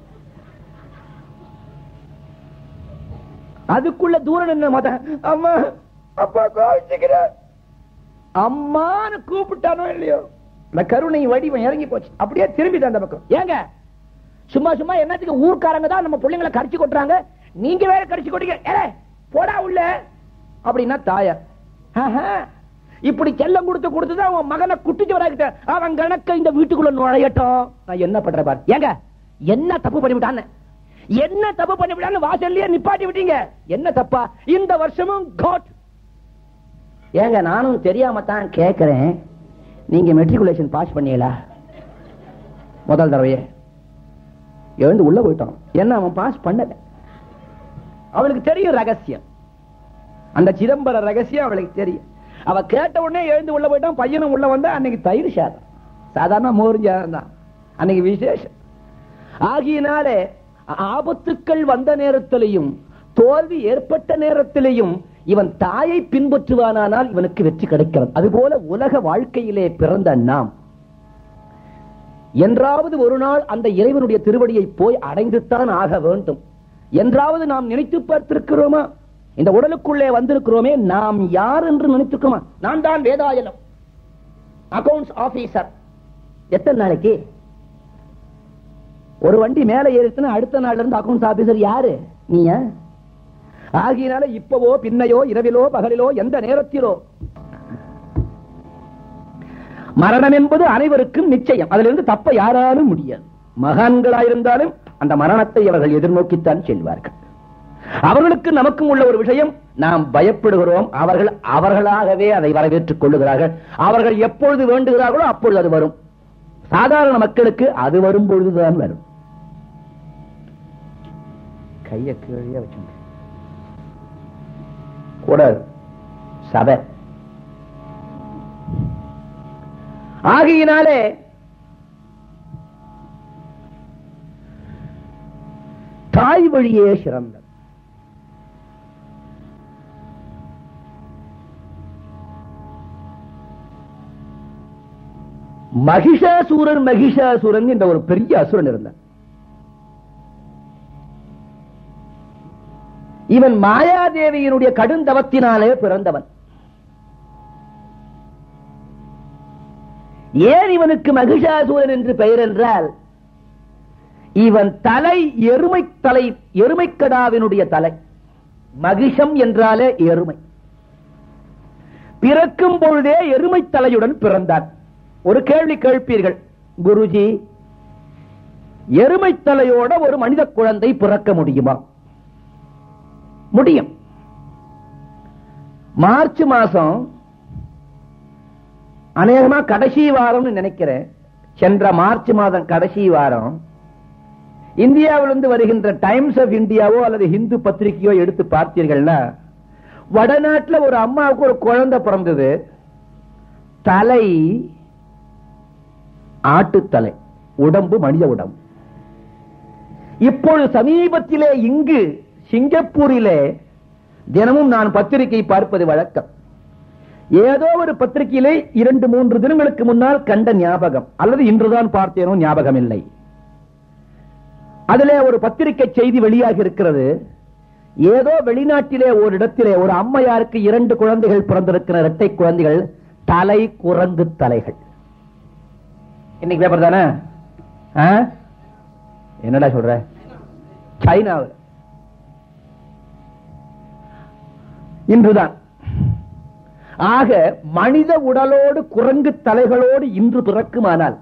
Speaker 2: அதுக்குள்ள தூரம் நின்ன மாட்டேன் அம்மா அப்பா கோவிச்சுக்கிறார் அம்மான்னு கூப்பிட்டானோ இல்லையோ இந்த கருணை வடிவம் இறங்கி போச்சு அப்படியே திரும்பி அந்த பக்கம் ஏங்க சும்மா சும்மா என்னத்துக்கு ஊர்க்காரங்க தான் நம்ம பிள்ளைங்களை கடிச்சு கொட்டுறாங்க நீங்க வேற கடிச்சு கொட்டீங்க ஏலே போடா உள்ள அப்படின்னா தாயார் ஆஹா, இப்படி செல்லம் கொடுத்து கொடுத்து அவன் மகனை குட்டிச்சு வராக்கிட்ட அவன் கணக்க இந்த வீட்டுக்குள்ள நுழையட்டும் நான் என்ன பண்ற பாரு ஏங்க என்ன தப்பு பண்ணிவிட்டான்னு என்ன தப்பு பண்ணிவிட்டான்னு வாசல்லயே நிப்பாட்டி விட்டீங்க என்ன தப்பா இந்த வருஷமும் கோட் ஏங்க நானும் தெரியாம தான் கேட்கிறேன் நீங்க மெட்ரிகுலேஷன் பாஸ் பண்ணீங்களா முதல் தடவையே எழுந்து உள்ள போயிட்டான் என்ன அவன் பாஸ் பண்ணல அவளுக்கு தெரியும் ரகசியம் அந்த சிதம்பர ரகசியம் அவளுக்கு தெரியும் அவ கேட்ட உடனே எழுந்து உள்ள போயிட்டான் பையனும் உள்ள வந்தா அன்னைக்கு தயிர் சாதம் சாதாரண மோரிஞ்சாதம் தான் அன்னைக்கு விசேஷம் ஆகியனாலே ஆபத்துக்கள் வந்த நேரத்திலையும் தோல்வி ஏற்பட்ட நேரத்திலேயும் இவன் தாயை பின்பற்றுவானானால் இவனுக்கு வெற்றி கிடைக்கிறது அதுபோல உலக வாழ்க்கையிலே பிறந்த நாம் என்றாவது ஒரு நாள் அந்த இறைவனுடைய திருவடியை போய் அடைந்துத்தான் ஆக வேண்டும் என்றாவது நாம் நினைத்து பார்த்திருக்கிறோமா இந்த உடலுக்குள்ளே வந்திருக்கிறோமே நாம் யார் என்று நினைத்திருக்கிறோமா நான் தான் வேதாயலம் அக்கவுண்ட்ஸ் ஆபீசர் எத்தனை நாளைக்கு ஒரு வண்டி மேல ஏறிச்சுன்னா அடுத்த நாள்ல இருந்து அக்கவுண்ட்ஸ் ஆபீசர் யாரு நீங்க ஆகியனால இப்பவோ பின்னையோ இரவிலோ பகலிலோ எந்த நேரத்திலோ மரணம் என்பது அனைவருக்கும் நிச்சயம் அதிலிருந்து தப்ப யாராலும் முடியாது மகான்களாயிருந்தாலும் அந்த மரணத்தை அவர்கள் எதிர்நோக்கித்தான் செல்வார்கள் அவர்களுக்கு நமக்கும் உள்ள ஒரு விஷயம் நாம் பயப்படுகிறோம் அவர்கள் அவர்களாகவே அதை வரவேற்றுக் கொள்ளுகிறார்கள் அவர்கள் எப்பொழுது வேண்டுகிறார்களோ அப்பொழுது அது வரும் சாதாரண மக்களுக்கு அது வரும் பொழுதுதான் வரும் கைய கீழே வச்சு கூட சபை ஆகையினாலே தாய் வழியே சிறந்தது மகிஷாசூரன் மகிஷாசூரன் என்ற ஒரு பெரிய அசுரன் இருந்தான் இவன் மாயாதேவியினுடைய கடுந்தவத்தினாலே பிறந்தவன் ஏன் இவனுக்கு மகிஷாசூரன் என்று பெயர் என்றால் இவன் தலை எருமை தலை எருமைக்கடாவினுடைய தலை மகிஷம் என்றாலே எருமை பிறக்கும் பொழுதே எருமை தலையுடன் பிறந்தான் ஒரு கேள்வி கேட்பீர்கள் குருஜி எருமை தலையோட ஒரு மனித குழந்தை பிறக்க முடியுமா முடியும் மார்ச் மாசம் அநேகமா கடைசி வாரம்னு நினைக்கிறேன் சென்ற மார்ச் மாதம் கடைசி வாரம் இந்தியாவிலிருந்து வருகின்ற டைம்ஸ் ஆஃப் இந்தியாவோ அல்லது ஹிந்து பத்திரிகையோ எடுத்து பார்த்தீர்கள்னா வடநாட்டுல ஒரு அம்மாவுக்கு ஒரு குழந்தை பிறந்தது தலை ஆட்டுத்தலை உடம்பு மனித உடம்பு இப்பொழுது சமீபத்திலே இங்கு சிங்கப்பூரிலே தினமும் நான் பத்திரிகை பார்ப்பது வழக்கம் ஏதோ ஒரு பத்திரிகையிலே இரண்டு மூன்று தினங்களுக்கு முன்னால் கண்ட ஞாபகம் அல்லது இன்றுதான் பார்த்தேனோ ஞாபகம் இல்லை அதிலே ஒரு பத்திரிகை செய்தி வெளியாக இருக்கிறது ஏதோ வெளிநாட்டிலே ஒரு இடத்திலே ஒரு அம்மையாருக்கு இரண்டு குழந்தைகள் பிறந்திருக்கிற இரட்டை குழந்தைகள் தலை குரங்கு தலைகள் இன்னைக்கு பேப்பர் தானே ஆ? என்னடா சொல்ற சைனாவில் இன்றுதான் ஆக மனித உடலோடு குரங்கு தலைகளோடு இன்று பிறக்குமானால்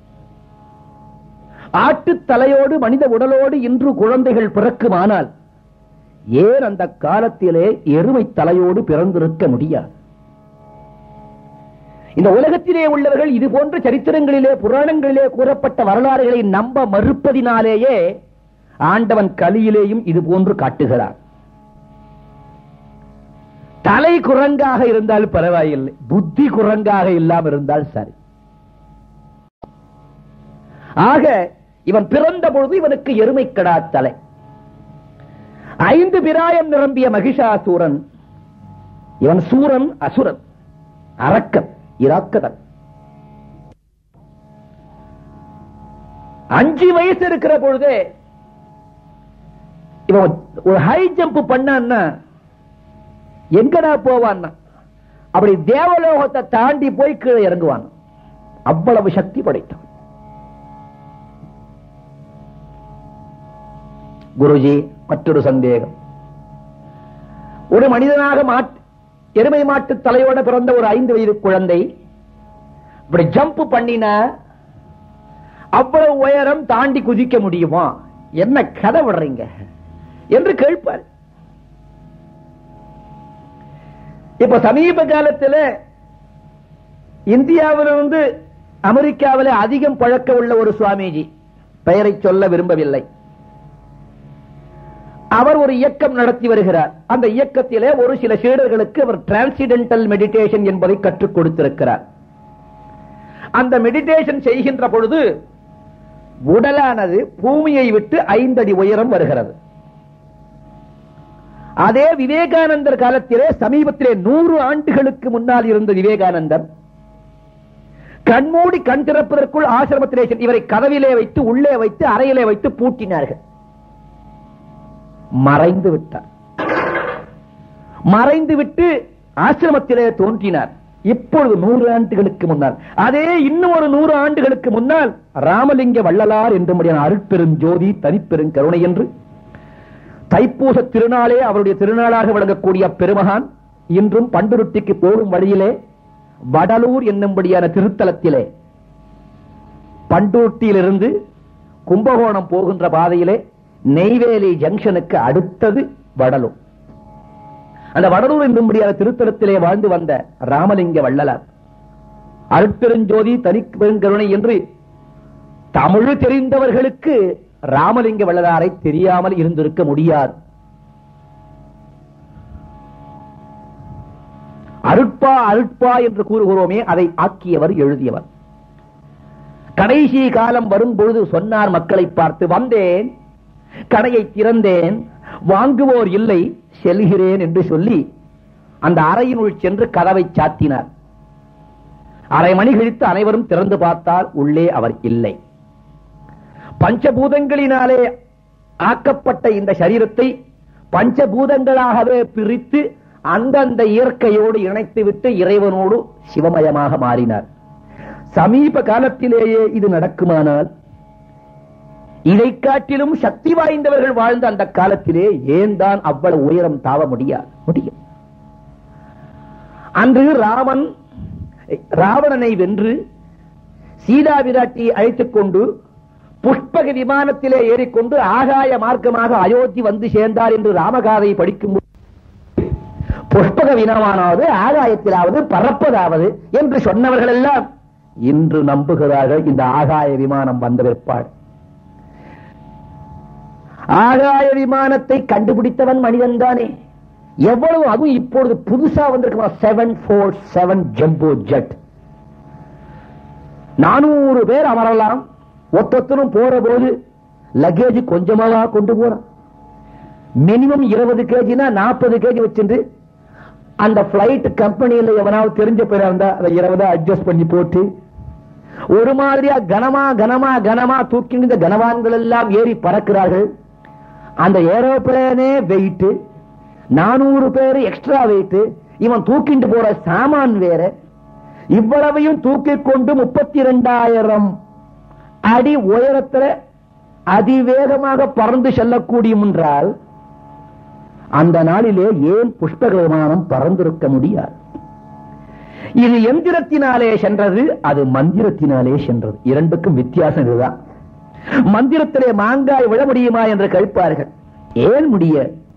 Speaker 2: ஆட்டுத் தலையோடு மனித உடலோடு இன்று குழந்தைகள் பிறக்குமானால் ஏன் அந்த காலத்திலே எருமை தலையோடு பிறந்திருக்க முடியாது இந்த உலகத்திலே உள்ளவர்கள் இது போன்ற சரித்திரங்களிலே புராணங்களிலே கூறப்பட்ட வரலாறுகளை நம்ப மறுப்பதினாலேயே ஆண்டவன் கலியிலேயும் இது போன்று காட்டுகிறார் தலை குரங்காக இருந்தால் பரவாயில்லை புத்தி குரங்காக இல்லாமல் இருந்தால் சரி ஆக இவன் பிறந்த பொழுது இவனுக்கு எருமைக்கடா தலை ஐந்து பிராயம் நிரம்பிய மகிஷாசூரன் இவன் சூரன் அசுரன் அரக்கன் இராக்கதன் அஞ்சு வயசு இருக்கிற பொழுதே இவன் ஒரு ஹை ஜம்ப் பண்ணான்னா எங்கடா போவான்னா அப்படி தேவலோகத்தை தாண்டி போய் கீழே இறங்குவான் அவ்வளவு சக்தி படைத்தான் குருஜி மற்றொரு சந்தேகம் ஒரு மனிதனாக மாட்டு எருமை மாட்டு தலையோட பிறந்த ஒரு ஐந்து வயது குழந்தை இப்படி ஜம்ப் பண்ணின அவ்வளவு உயரம் தாண்டி குதிக்க முடியுமா என்ன கதை விடுறீங்க என்று கேட்பார் இப்ப சமீப காலத்தில் இந்தியாவிலிருந்து அமெரிக்காவில் அதிகம் பழக்க உள்ள ஒரு சுவாமிஜி பெயரை சொல்ல விரும்பவில்லை அவர் ஒரு இயக்கம் நடத்தி வருகிறார் அந்த இயக்கத்திலே ஒரு சில சீடர்களுக்கு அவர் டிரான்சிடென்டல் மெடிடேஷன் என்பதை கற்றுக் கொடுத்திருக்கிறார் அந்த மெடிடேஷன் செய்கின்ற பொழுது உடலானது பூமியை விட்டு ஐந்தடி உயரம் வருகிறது அதே விவேகானந்தர் காலத்திலே சமீபத்திலே நூறு ஆண்டுகளுக்கு முன்னால் இருந்த விவேகானந்தர் கண்மூடி கண் திறப்பதற்குள் ஆசிரமத்திலே சென்று இவரை கதவிலே வைத்து உள்ளே வைத்து அறையிலே வைத்து பூட்டினார்கள் மறைந்து விட்டார் மறைந்து விட்டு ஆசிரமத்திலே தோன்றினார் இப்பொழுது நூறு ஆண்டுகளுக்கு முன்னால் அதே இன்னும் ஒரு நூறு ஆண்டுகளுக்கு முன்னால் ராமலிங்க வள்ளலார் என்று அருட்பெரும் ஜோதி தனிப்பெரும் கருணை என்று தைப்பூச திருநாளே அவருடைய திருநாளாக விளங்கக்கூடிய பெருமகான் இன்றும் பண்டுருட்டிக்கு போகும் வழியிலே வடலூர் என்னும்படியான திருத்தலத்திலே பண்டூட்டியிலிருந்து கும்பகோணம் போகின்ற பாதையிலே நெய்வேலி ஜங்ஷனுக்கு அடுத்தது வடலூர் அந்த வடலூர் என்னும்படியான திருத்தலத்திலே வாழ்ந்து வந்த ராமலிங்க வள்ளலார் அருட்பெருஞ்சோதி தனிப்பெருங்கருணை என்று தமிழ் தெரிந்தவர்களுக்கு ராமலிங்க வள்ளலாரை தெரியாமல் இருந்திருக்க முடியாது அருட்பா அருட்பா என்று கூறுகிறோமே அதை ஆக்கியவர் எழுதியவர் கடைசி காலம் வரும் பொழுது சொன்னார் மக்களை பார்த்து வந்தேன் கடையை திறந்தேன் வாங்குவோர் இல்லை செல்கிறேன் என்று சொல்லி அந்த அறையினுள் சென்று கதவை சாத்தினார் அரை மணி கழித்து அனைவரும் திறந்து பார்த்தால் உள்ளே அவர் இல்லை பஞ்சபூதங்களினாலே ஆக்கப்பட்ட இந்த சரீரத்தை பஞ்சபூதங்களாகவே பிரித்து அந்தந்த இயற்கையோடு இணைத்துவிட்டு இறைவனோடு சிவமயமாக மாறினார் சமீப காலத்திலேயே இது நடக்குமானால் இதை காட்டிலும் சக்தி வாய்ந்தவர்கள் வாழ்ந்த அந்த காலத்திலே ஏன் தான் அவ்வளவு உயரம் தாவ முடியாது முடியும் அன்று ராமன் ராவணனை வென்று சீதா விராட்டியை அழைத்துக் கொண்டு புஷ்பக விமானத்திலே ஏறிக்கொண்டு ஆகாய மார்க்கமாக அயோத்தி வந்து சேர்ந்தார் என்று ராமகாதை படிக்கும் புஷ்பக விமானமாவது ஆகாயத்திலாவது பறப்பதாவது என்று சொன்னவர்கள் எல்லாம் இன்று நம்புகிறார்கள் இந்த ஆகாய விமானம் வந்த பிற்பாடு ஆகாய விமானத்தை கண்டுபிடித்தவன் மனிதன் தானே எவ்வளவு அதுவும் இப்பொழுது புதுசா வந்திருக்குமா seven four seven jumbo jet நானூறு பேர் அமரலாம் ஒத்தொத்தனும் போற போது லக்கேஜ் கொஞ்சமாக கொண்டு போறான் மினிமம் இருபது கேஜினா நாற்பது கேஜி வச்சிருந்து அந்த பிளைட் கம்பெனியில எவனாவது தெரிஞ்ச பேரா இருந்தா அதை இருபதா அட்ஜஸ்ட் பண்ணி போட்டு ஒரு மாதிரியா கனமா கனமா கனமா தூக்கி இந்த கனவான்கள் எல்லாம் ஏறி பறக்கிறார்கள் அந்த ஏரோப்ளேனே வெயிட் நானூறு பேர் எக்ஸ்ட்ரா வெயிட் இவன் தூக்கிட்டு போற சாமான் வேற இவ்வளவையும் தூக்கிக் கொண்டு முப்பத்தி இரண்டாயிரம் அடி உயரத்துல அதிவேகமாக பறந்து செல்லக்கூடியும் என்றால் அந்த நாளிலே ஏன் புஷ்பக விமானம் பறந்திருக்க முடியாது இது எந்திரத்தினாலே சென்றது அது மந்திரத்தினாலே சென்றது இரண்டுக்கும் வித்தியாசம் இதுதான் மந்திரத்திலே மாங்காய் விழ முடியுமா என்று கேட்பார்கள் ஏன் முடிய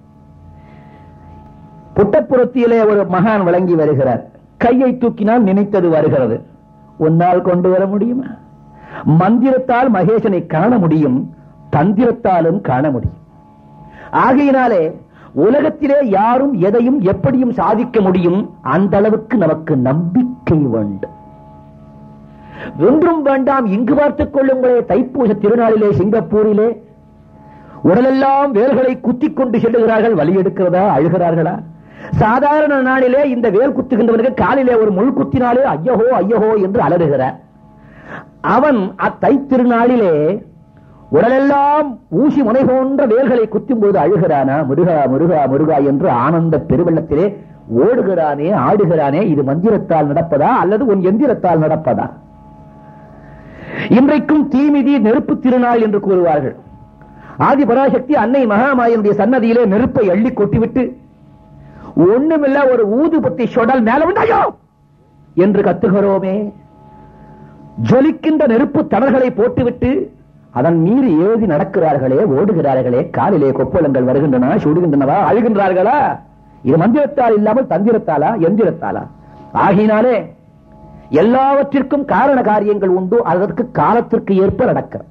Speaker 2: புட்டப்புறத்திலே ஒரு மகான் விளங்கி வருகிறார் கையை தூக்கினால் நினைத்தது வருகிறது உன்னால் கொண்டு வர முடியுமா மந்திரத்தால் மகேசனை காண முடியும் தந்திரத்தாலும் காண முடியும் ஆகையினாலே உலகத்திலே யாரும் எதையும் எப்படியும் சாதிக்க முடியும் அந்த அளவுக்கு நமக்கு நம்பிக்கை வேண்டும் ஒன்றும் வேண்டாம் இங்கு பார்த்துக் கொள்ளுங்களே தைப்பூச திருநாளிலே சிங்கப்பூரிலே உடலெல்லாம் வேல்களை குத்திக் கொண்டு செல்லுகிறார்கள் வலி எடுக்கிறதா அழுகிறார்களா சாதாரண நாளிலே இந்த வேல் குத்துகின்றவனுக்கு காலிலே ஒரு முள் குத்தினாலே ஐயஹோ ஐயஹோ என்று அலறுகிறார் அவன் அத்தை திருநாளிலே உடலெல்லாம் ஊசி முனை போன்ற வேல்களை குத்தும் போது அழுகிறானா முருகா முருகா முருகா என்று ஆனந்த பெருவெள்ளத்திலே ஓடுகிறானே ஆடுகிறானே இது மந்திரத்தால் நடப்பதா அல்லது உன் எந்திரத்தால் நடப்பதா இன்றைக்கும் தீமிதி நெருப்பு திருநாள் என்று கூறுவார்கள் ஆதி பராசக்தி அன்னை மகாமாயனுடைய சன்னதியிலே நெருப்பை அள்ளி கொட்டிவிட்டு ஒண்ணுமில்ல ஒரு ஊதுபத்தி சொடல் மேல உண்டாயோ என்று கத்துகிறோமே ஜொலிக்கின்ற நெருப்பு தடல்களை போட்டுவிட்டு அதன் மீறி ஏறி நடக்கிறார்களே ஓடுகிறார்களே காலிலே கொப்பளங்கள் வருகின்றன சுடுகின்றனவா அழுகின்றார்களா இது மந்திரத்தால் இல்லாமல் தந்திரத்தாலா எந்திரத்தாலா ஆகினாலே எல்லாவற்றிற்கும் காரண காரியங்கள் உண்டு அதற்கு காலத்திற்கு ஏற்ப நடக்கிறது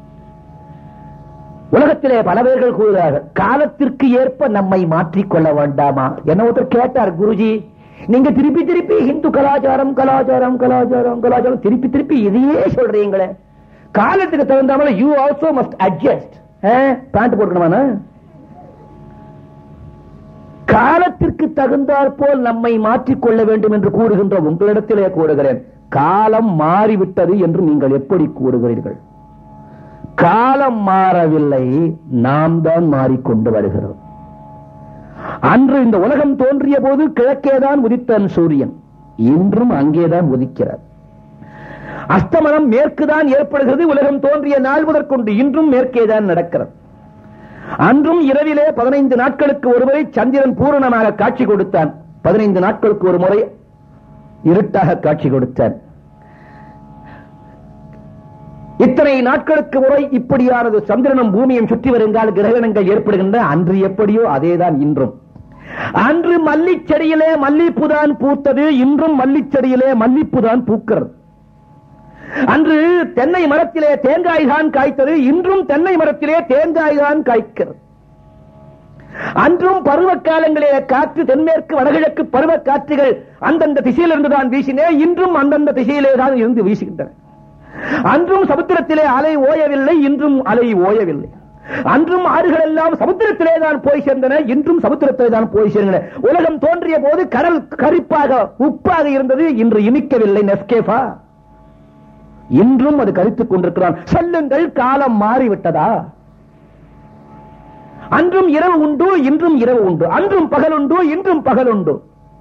Speaker 2: உலகத்திலே பல பேர்கள் கூறுகிறார்கள் காலத்திற்கு ஏற்ப நம்மை மாற்றிக்கொள்ள வேண்டாமா என்ன ஒருத்தர் கேட்டார் குருஜி நீங்க திருப்பி திருப்பி இந்து கலாச்சாரம் கலாச்சாரம் கலாச்சாரம் கலாச்சாரம் திருப்பி திருப்பி இதையே சொல்றீங்களே காலத்துக்கு தகுந்தாமல் you also must adjust pant போட்டுக்கணுமா காலத்திற்கு தகுந்தாற் போல் நம்மை மாற்றிக்கொள்ள வேண்டும் என்று கூறுகின்ற உங்களிடத்திலே கூறுகிறேன் காலம் மாறிவிட்டது என்று நீங்கள் எப்படி கூறுகிறீர்கள் காலம் மாறவில்லை நாம் தான் மாறிக்கொண்டு வருகிறோம் அன்று இந்த உலகம் தோன்றிய போது கிழக்கேதான் உதித்தான் சூரியன் இன்றும் அங்கேதான் உதிக்கிறார் அஸ்தமனம் மேற்குதான் ஏற்படுகிறது உலகம் தோன்றிய நாள் முதற்கொண்டு இன்றும் மேற்கேதான் நடக்கிறது அன்றும் இரவிலே பதினைந்து நாட்களுக்கு ஒருமுறை சந்திரன் பூரணமாக காட்சி கொடுத்தான் பதினைந்து நாட்களுக்கு ஒரு முறை இருட்டாக காட்சி கொடுத்தான் இத்தனை நாட்களுக்கு முறை இப்படியானது சந்திரனும் பூமியும் சுற்றி வருங்கால் கிரகணங்கள் ஏற்படுகின்ற அன்று எப்படியோ அதேதான் இன்றும் அன்று மல்லிச்செடியிலே மல்லிப்புதான் பூத்தது இன்றும் மல்லிச்செடியிலே மல்லிப்புதான் பூக்கிறது அன்று தென்னை மரத்திலே தேங்காய் தான் காய்த்தது இன்றும் தென்னை மரத்திலே தேங்காய் தான் காய்க்கிறது அன்றும் பருவ காலங்களிலே காற்று தென்மேற்கு வடகிழக்கு பருவ காற்றுகள் அந்தந்த திசையிலிருந்து தான் வீசினே இன்றும் அந்தந்த திசையிலே தான் இருந்து வீசுகின்றன அன்றும் சமுத்திரத்திலே அலை ஓயவில்லை இன்றும் அலை ஓயவில்லை அன்றும் ஆறுகள் எல்லாம் சமுத்திரத்திலே தான் போய் சேர்ந்தன இன்றும் சமுத்திரத்திலே தான் போய் சேர்ந்தன உலகம் தோன்றிய போது கடல் கரிப்பாக உப்பாக இருந்தது இன்று இனிக்கவில்லை நெஸ்கேஃபா இன்றும் அது கருத்துக் கொண்டிருக்கிறான் சொல்லுங்கள் காலம் மாறிவிட்டதா அன்றும் இரவு உண்டு இன்றும் இரவு உண்டு அன்றும் பகல் உண்டு இன்றும் பகல் உண்டு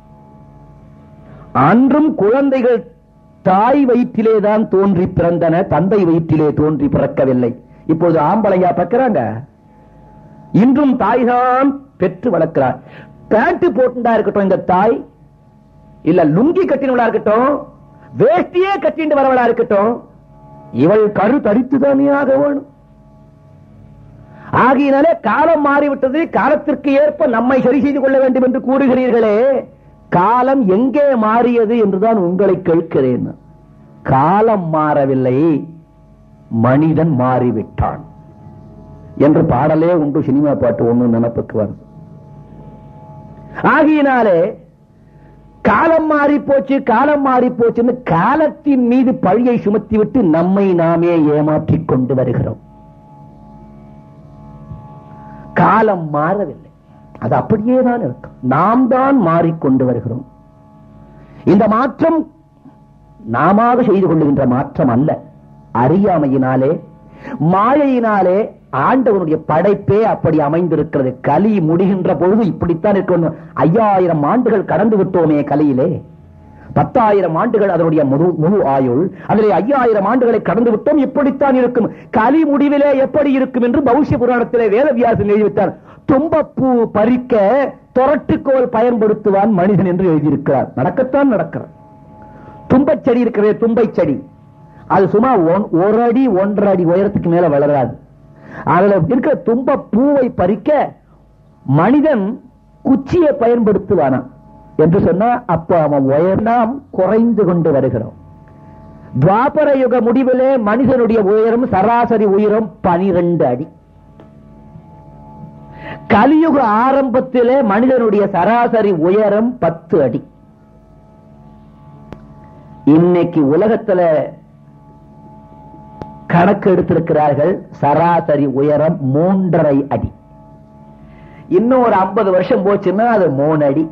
Speaker 2: அன்றும் குழந்தைகள் தாய் வயிற்றிலே தான் தோன்றி பிறந்தன தந்தை வயிற்றிலே தோன்றி பிறக்கவில்லை இப்போது ஆம்பளையா பிறக்கிறாங்க இன்றும் தாய்தான் பெற்று வளர்க்கிறார் பேண்ட் போட்டுண்டா இருக்கட்டும் இந்த தாய் இல்ல லுங்கி கட்டினவளா இருக்கட்டும் வேஷ்டியே கட்டிண்டு வரவளா இருக்கட்டும் இவள் கரு தரித்துதானே ஆக வேணும் ஆகையினாலே காலம் மாறிவிட்டது காலத்திற்கு ஏற்ப நம்மை சரி செய்து கொள்ள வேண்டும் என்று கூறுகிறீர்களே காலம் எங்கே மாறியது என்றுதான் உங்களை கேட்கிறேன் காலம் மாறவில்லை மனிதன் மாறிவிட்டான் என்று பாடலே உண்டு சினிமா பாட்டு ஒண்ணு நினப்புக்கு வருது ஆகையினாலே காலம் மாறி போச்சு காலம் மாறி போச்சுன்னு காலத்தின் மீது பழியை சுமத்தி விட்டு நம்மை நாமே ஏமாற்றிக் கொண்டு வருகிறோம் காலம் மாறவில்லை அது அப்படியே தான் இருக்கும் நாம் தான் மாறிக்கொண்டு வருகிறோம் இந்த மாற்றம் நாம செய்து கொள்ளுகின்ற மாற்றம் அல்ல அறியாமையினாலே மாயையினாலே ஆண்டவனுடைய படைப்பே அப்படி அமைந்திருக்கிறது கலி முடிகின்ற பொழுது இப்படித்தான் இருக்கணும் ஐயாயிரம் ஆண்டுகள் கடந்து விட்டோமே கலியிலே பத்தாயிரம் ஆண்டுகள் அதனுடைய முழு முழு ஆயுள் அதிலே ஐயாயிரம் ஆண்டுகளை கடந்து விட்டோம் இப்படித்தான் இருக்கும் கலி முடிவிலே எப்படி இருக்கும் என்று பௌஷ்ய புராணத்திலே வேதவியாசன் எழுதிவிட்டார் தும்பப்பூ பறிக்க தொரட்டுக்கோல் பயன்படுத்துவான் மனிதன் என்று எழுதியிருக்கிறார் நடக்கத்தான் நடக்கிறார் தும்பச் செடி இருக்கிறது தும்பை செடி அது சும்மா ஒன்- ஒரு அடி ஒன்றரை அடி உயரத்துக்கு மேல வளராது அதுல இருக்கிற தும்ப பூவை பறிக்க மனிதன் குச்சியை பயன்படுத்துவானா என்று சொன்னா அப்ப அவன் உயர்ந்தாம் குறைந்து கொண்டு வருகிறோம் துவாபர யுக முடிவிலே மனிதனுடைய உயரம் சராசரி உயரம் பனிரெண்டு அடி கலியுக ஆரம்பத்திலே மனிதனுடைய சராசரி உயரம் பத்து அடி இன்னைக்கு உலகத்துல கணக்கு எடுத்திருக்கிறார்கள் சராசரி உயரம் மூன்றரை அடி இன்னும் ஒரு ஐம்பது வருஷம் போச்சுன்னா அது மூணு அடி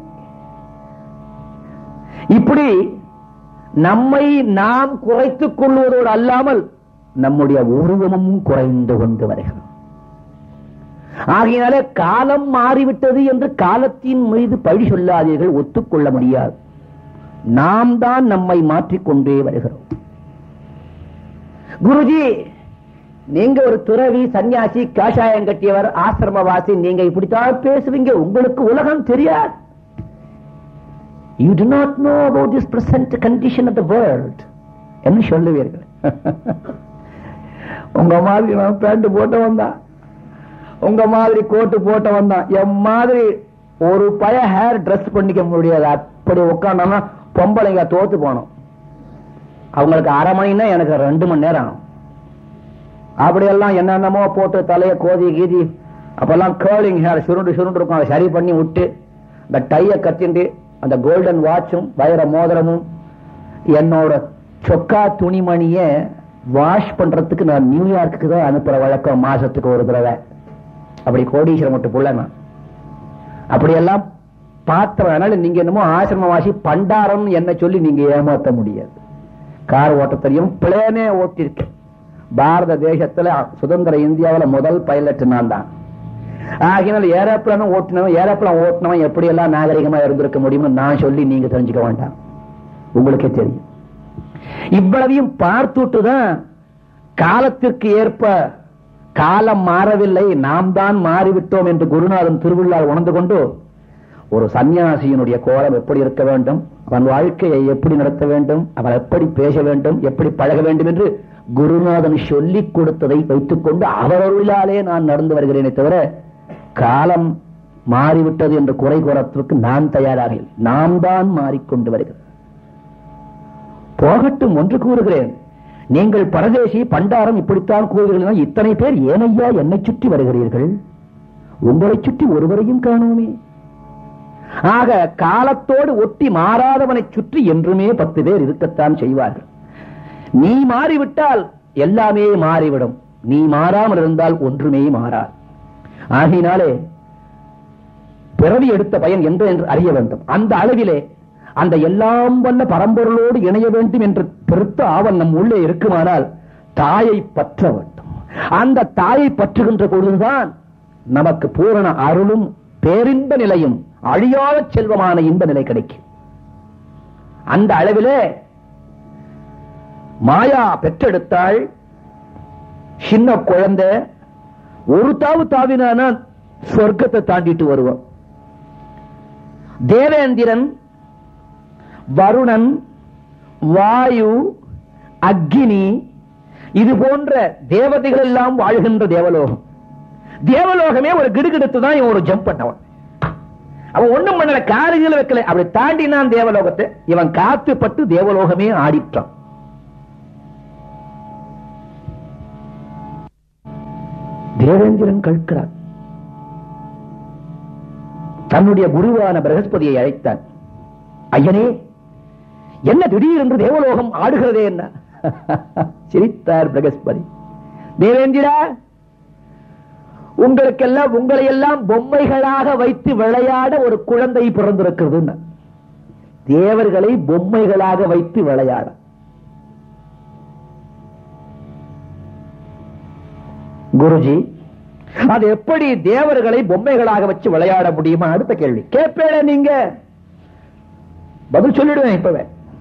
Speaker 2: இப்படி நம்மை நாம் குறைத்துக் கொள்வதோடு அல்லாமல் நம்முடைய உருவமும் குறைந்து கொண்டு வருகிறது ஆகையினாலே காலம் மாறிவிட்டது என்று காலத்தின் மீது பழி சொல்லாதீர்கள் ஒத்துக்கொள்ள முடியாது நாம் தான் நம்மை மாற்றிக்கொண்டே வருகிறோம் குருஜி நீங்க ஒரு துறவி சன்னியாசி காஷாயம் கட்டியவர் ஆசிரமவாசி நீங்க இப்படித்தான் பேசுவீங்க உங்களுக்கு உலகம் தெரியாது you do not know about this present condition of the world என்று சொல்லுவீர்கள் உங்க மாதிரி நான் பேண்ட் போட்டவன் தான் உங்க மாதிரி கோட்டு போட்டவன் தான் என் மாதிரி ஒரு பய ஹேர் Dress பண்ணிக்க முடியாது அப்படி உட்காந்தோம்னா பொம்பளைங்க தோத்து போனோம் அவங்களுக்கு அரை மணின்னா எனக்கு ரெண்டு மணி நேரம் ஆகும் அப்படியெல்லாம் என்னென்னமோ போட்டு தலைய கோதி கீதி அப்பெல்லாம் கேர்லிங் ஹேர் சுருண்டு சுருண்டு இருக்கும் அதை சரி பண்ணி விட்டு இந்த டைய கட்டிண்டு அந்த கோல்டன் வாட்சும் வைர மோதிரமும் என்னோட சொக்கா துணிமணிய வாஷ் பண்றதுக்கு நான் நியூயார்க்குக்கு தான் அனுப்புற வழக்கம் மாசத்துக்கு ஒரு தடவை அப்படி கோடீஸ்வரம் மட்டும் புள்ள நான் அப்படியெல்லாம் பாத்திரம் அதனால நீங்க என்னமோ ஆசிரமவாசி பண்டாரம் என்ன சொல்லி நீங்க ஏமாத்த முடியாது கார் ஓட்ட தெரியும் பிளேனே ஓட்டிருக்கேன் பாரத தேசத்துல சுதந்திர இந்தியாவுல முதல் பைலட் நான் தான் ஆகினால் ஏரோப்ளானும் ஓட்டினவன் ஏரோப்ளான் ஓட்டினவன் எப்படி எல்லாம் நாகரிகமா இருந்திருக்க முடியும்னு நான் சொல்லி நீங்க தெரிஞ்சுக்க வேண்டாம் உங்களுக்கே தெரியும் இவ்வளவையும் பார்த்துட்டு தான் காலத்திற்கு ஏற்ப காலம் மாறவில்லை நாம் தான் மாறிவிட்டோம் என்று குருநாதன் திருவிழாவில் உணர்ந்து கொண்டு ஒரு சன்னியாசியினுடைய கோலம் எப்படி இருக்க வேண்டும் அவன் வாழ்க்கையை எப்படி நடத்த வேண்டும் அவன் எப்படி பேச வேண்டும் எப்படி பழக வேண்டும் என்று குருநாதன் சொல்லிக் கொடுத்ததை வைத்துக் கொண்டு அவரருளாலே நான் நடந்து வருகிறேனே தவிர காலம் மாறிவிட்டது என்று குறை கூறத்திற்கு நான் தயாராக இல்லை நாம் தான் மாறிக்கொண்டு வருகிறோம் போகட்டும் ஒன்று கூறுகிறேன் நீங்கள் பரதேசி பண்டாரம் இப்படித்தான் கூறுகிறீர்கள் இத்தனை பேர் ஏனையா என்னை சுற்றி வருகிறீர்கள் உங்களை சுற்றி ஒருவரையும் காணோமே ஆக காலத்தோடு ஒட்டி மாறாதவனை சுற்றி என்றுமே பத்து பேர் இருக்கத்தான் செய்வார்கள் நீ மாறிவிட்டால் எல்லாமே மாறிவிடும் நீ மாறாமல் இருந்தால் ஒன்றுமே மாறாது ஆகையினாலே பிறவி எடுத்த பயன் என்று என்று அறிய வேண்டும் அந்த அளவிலே அந்த எல்லாம் வல்ல பரம்பொருளோடு இணைய வேண்டும் என்று பெருத்த ஆவல் நம் உள்ளே இருக்குமானால் தாயை பற்ற வேண்டும் அந்த தாயை பற்றுகின்ற பொழுதுதான் நமக்கு பூரண அருளும் பேரின்ப நிலையும் அழியாத செல்வமான இன்ப நிலை கிடைக்கும் அந்த அளவிலே மாயா பெற்றெடுத்தாள் சின்ன குழந்தை ஒரு தாவு தாவினானா சொர்க்கத்தை தாண்டிட்டு வருவான் தேவேந்திரன் வருணன் வாயு அக்னி இது போன்ற தேவதைகள் எல்லாம் வாழ்கின்ற தேவலோகம் தேவலோகமே ஒரு கிடுகிடுத்து தான் இவன் ஒரு ஜம்ப் பண்ணவன் அவன் ஒண்ணும் பண்ணல காரிகள் வைக்கல அப்படி தாண்டினான் தேவலோகத்தை இவன் காத்து பட்டு தேவலோகமே ஆடிட்டான் தேவேந்திரன் கழ்க்கிறான் தன்னுடைய குருவான பிரகஸ்பதியை அழைத்தான் ஐயனே என்ன திடீரென்று தேவலோகம் ஆடுகிறதே என்ன சிரித்தார் பிரகஸ்பதி தேவேந்திரா உங்களுக்கெல்லாம் உங்களை எல்லாம் பொம்மைகளாக வைத்து விளையாட ஒரு குழந்தை பிறந்திருக்கிறது தேவர்களை பொம்மைகளாக வைத்து விளையாட குருஜி அது எப்படி தேவர்களை பொம்மைகளாக வச்சு விளையாட முடியுமா அடுத்த கேள்வி கேட்பேட நீங்க பதில் சொல்லிடுவேன் இப்பவே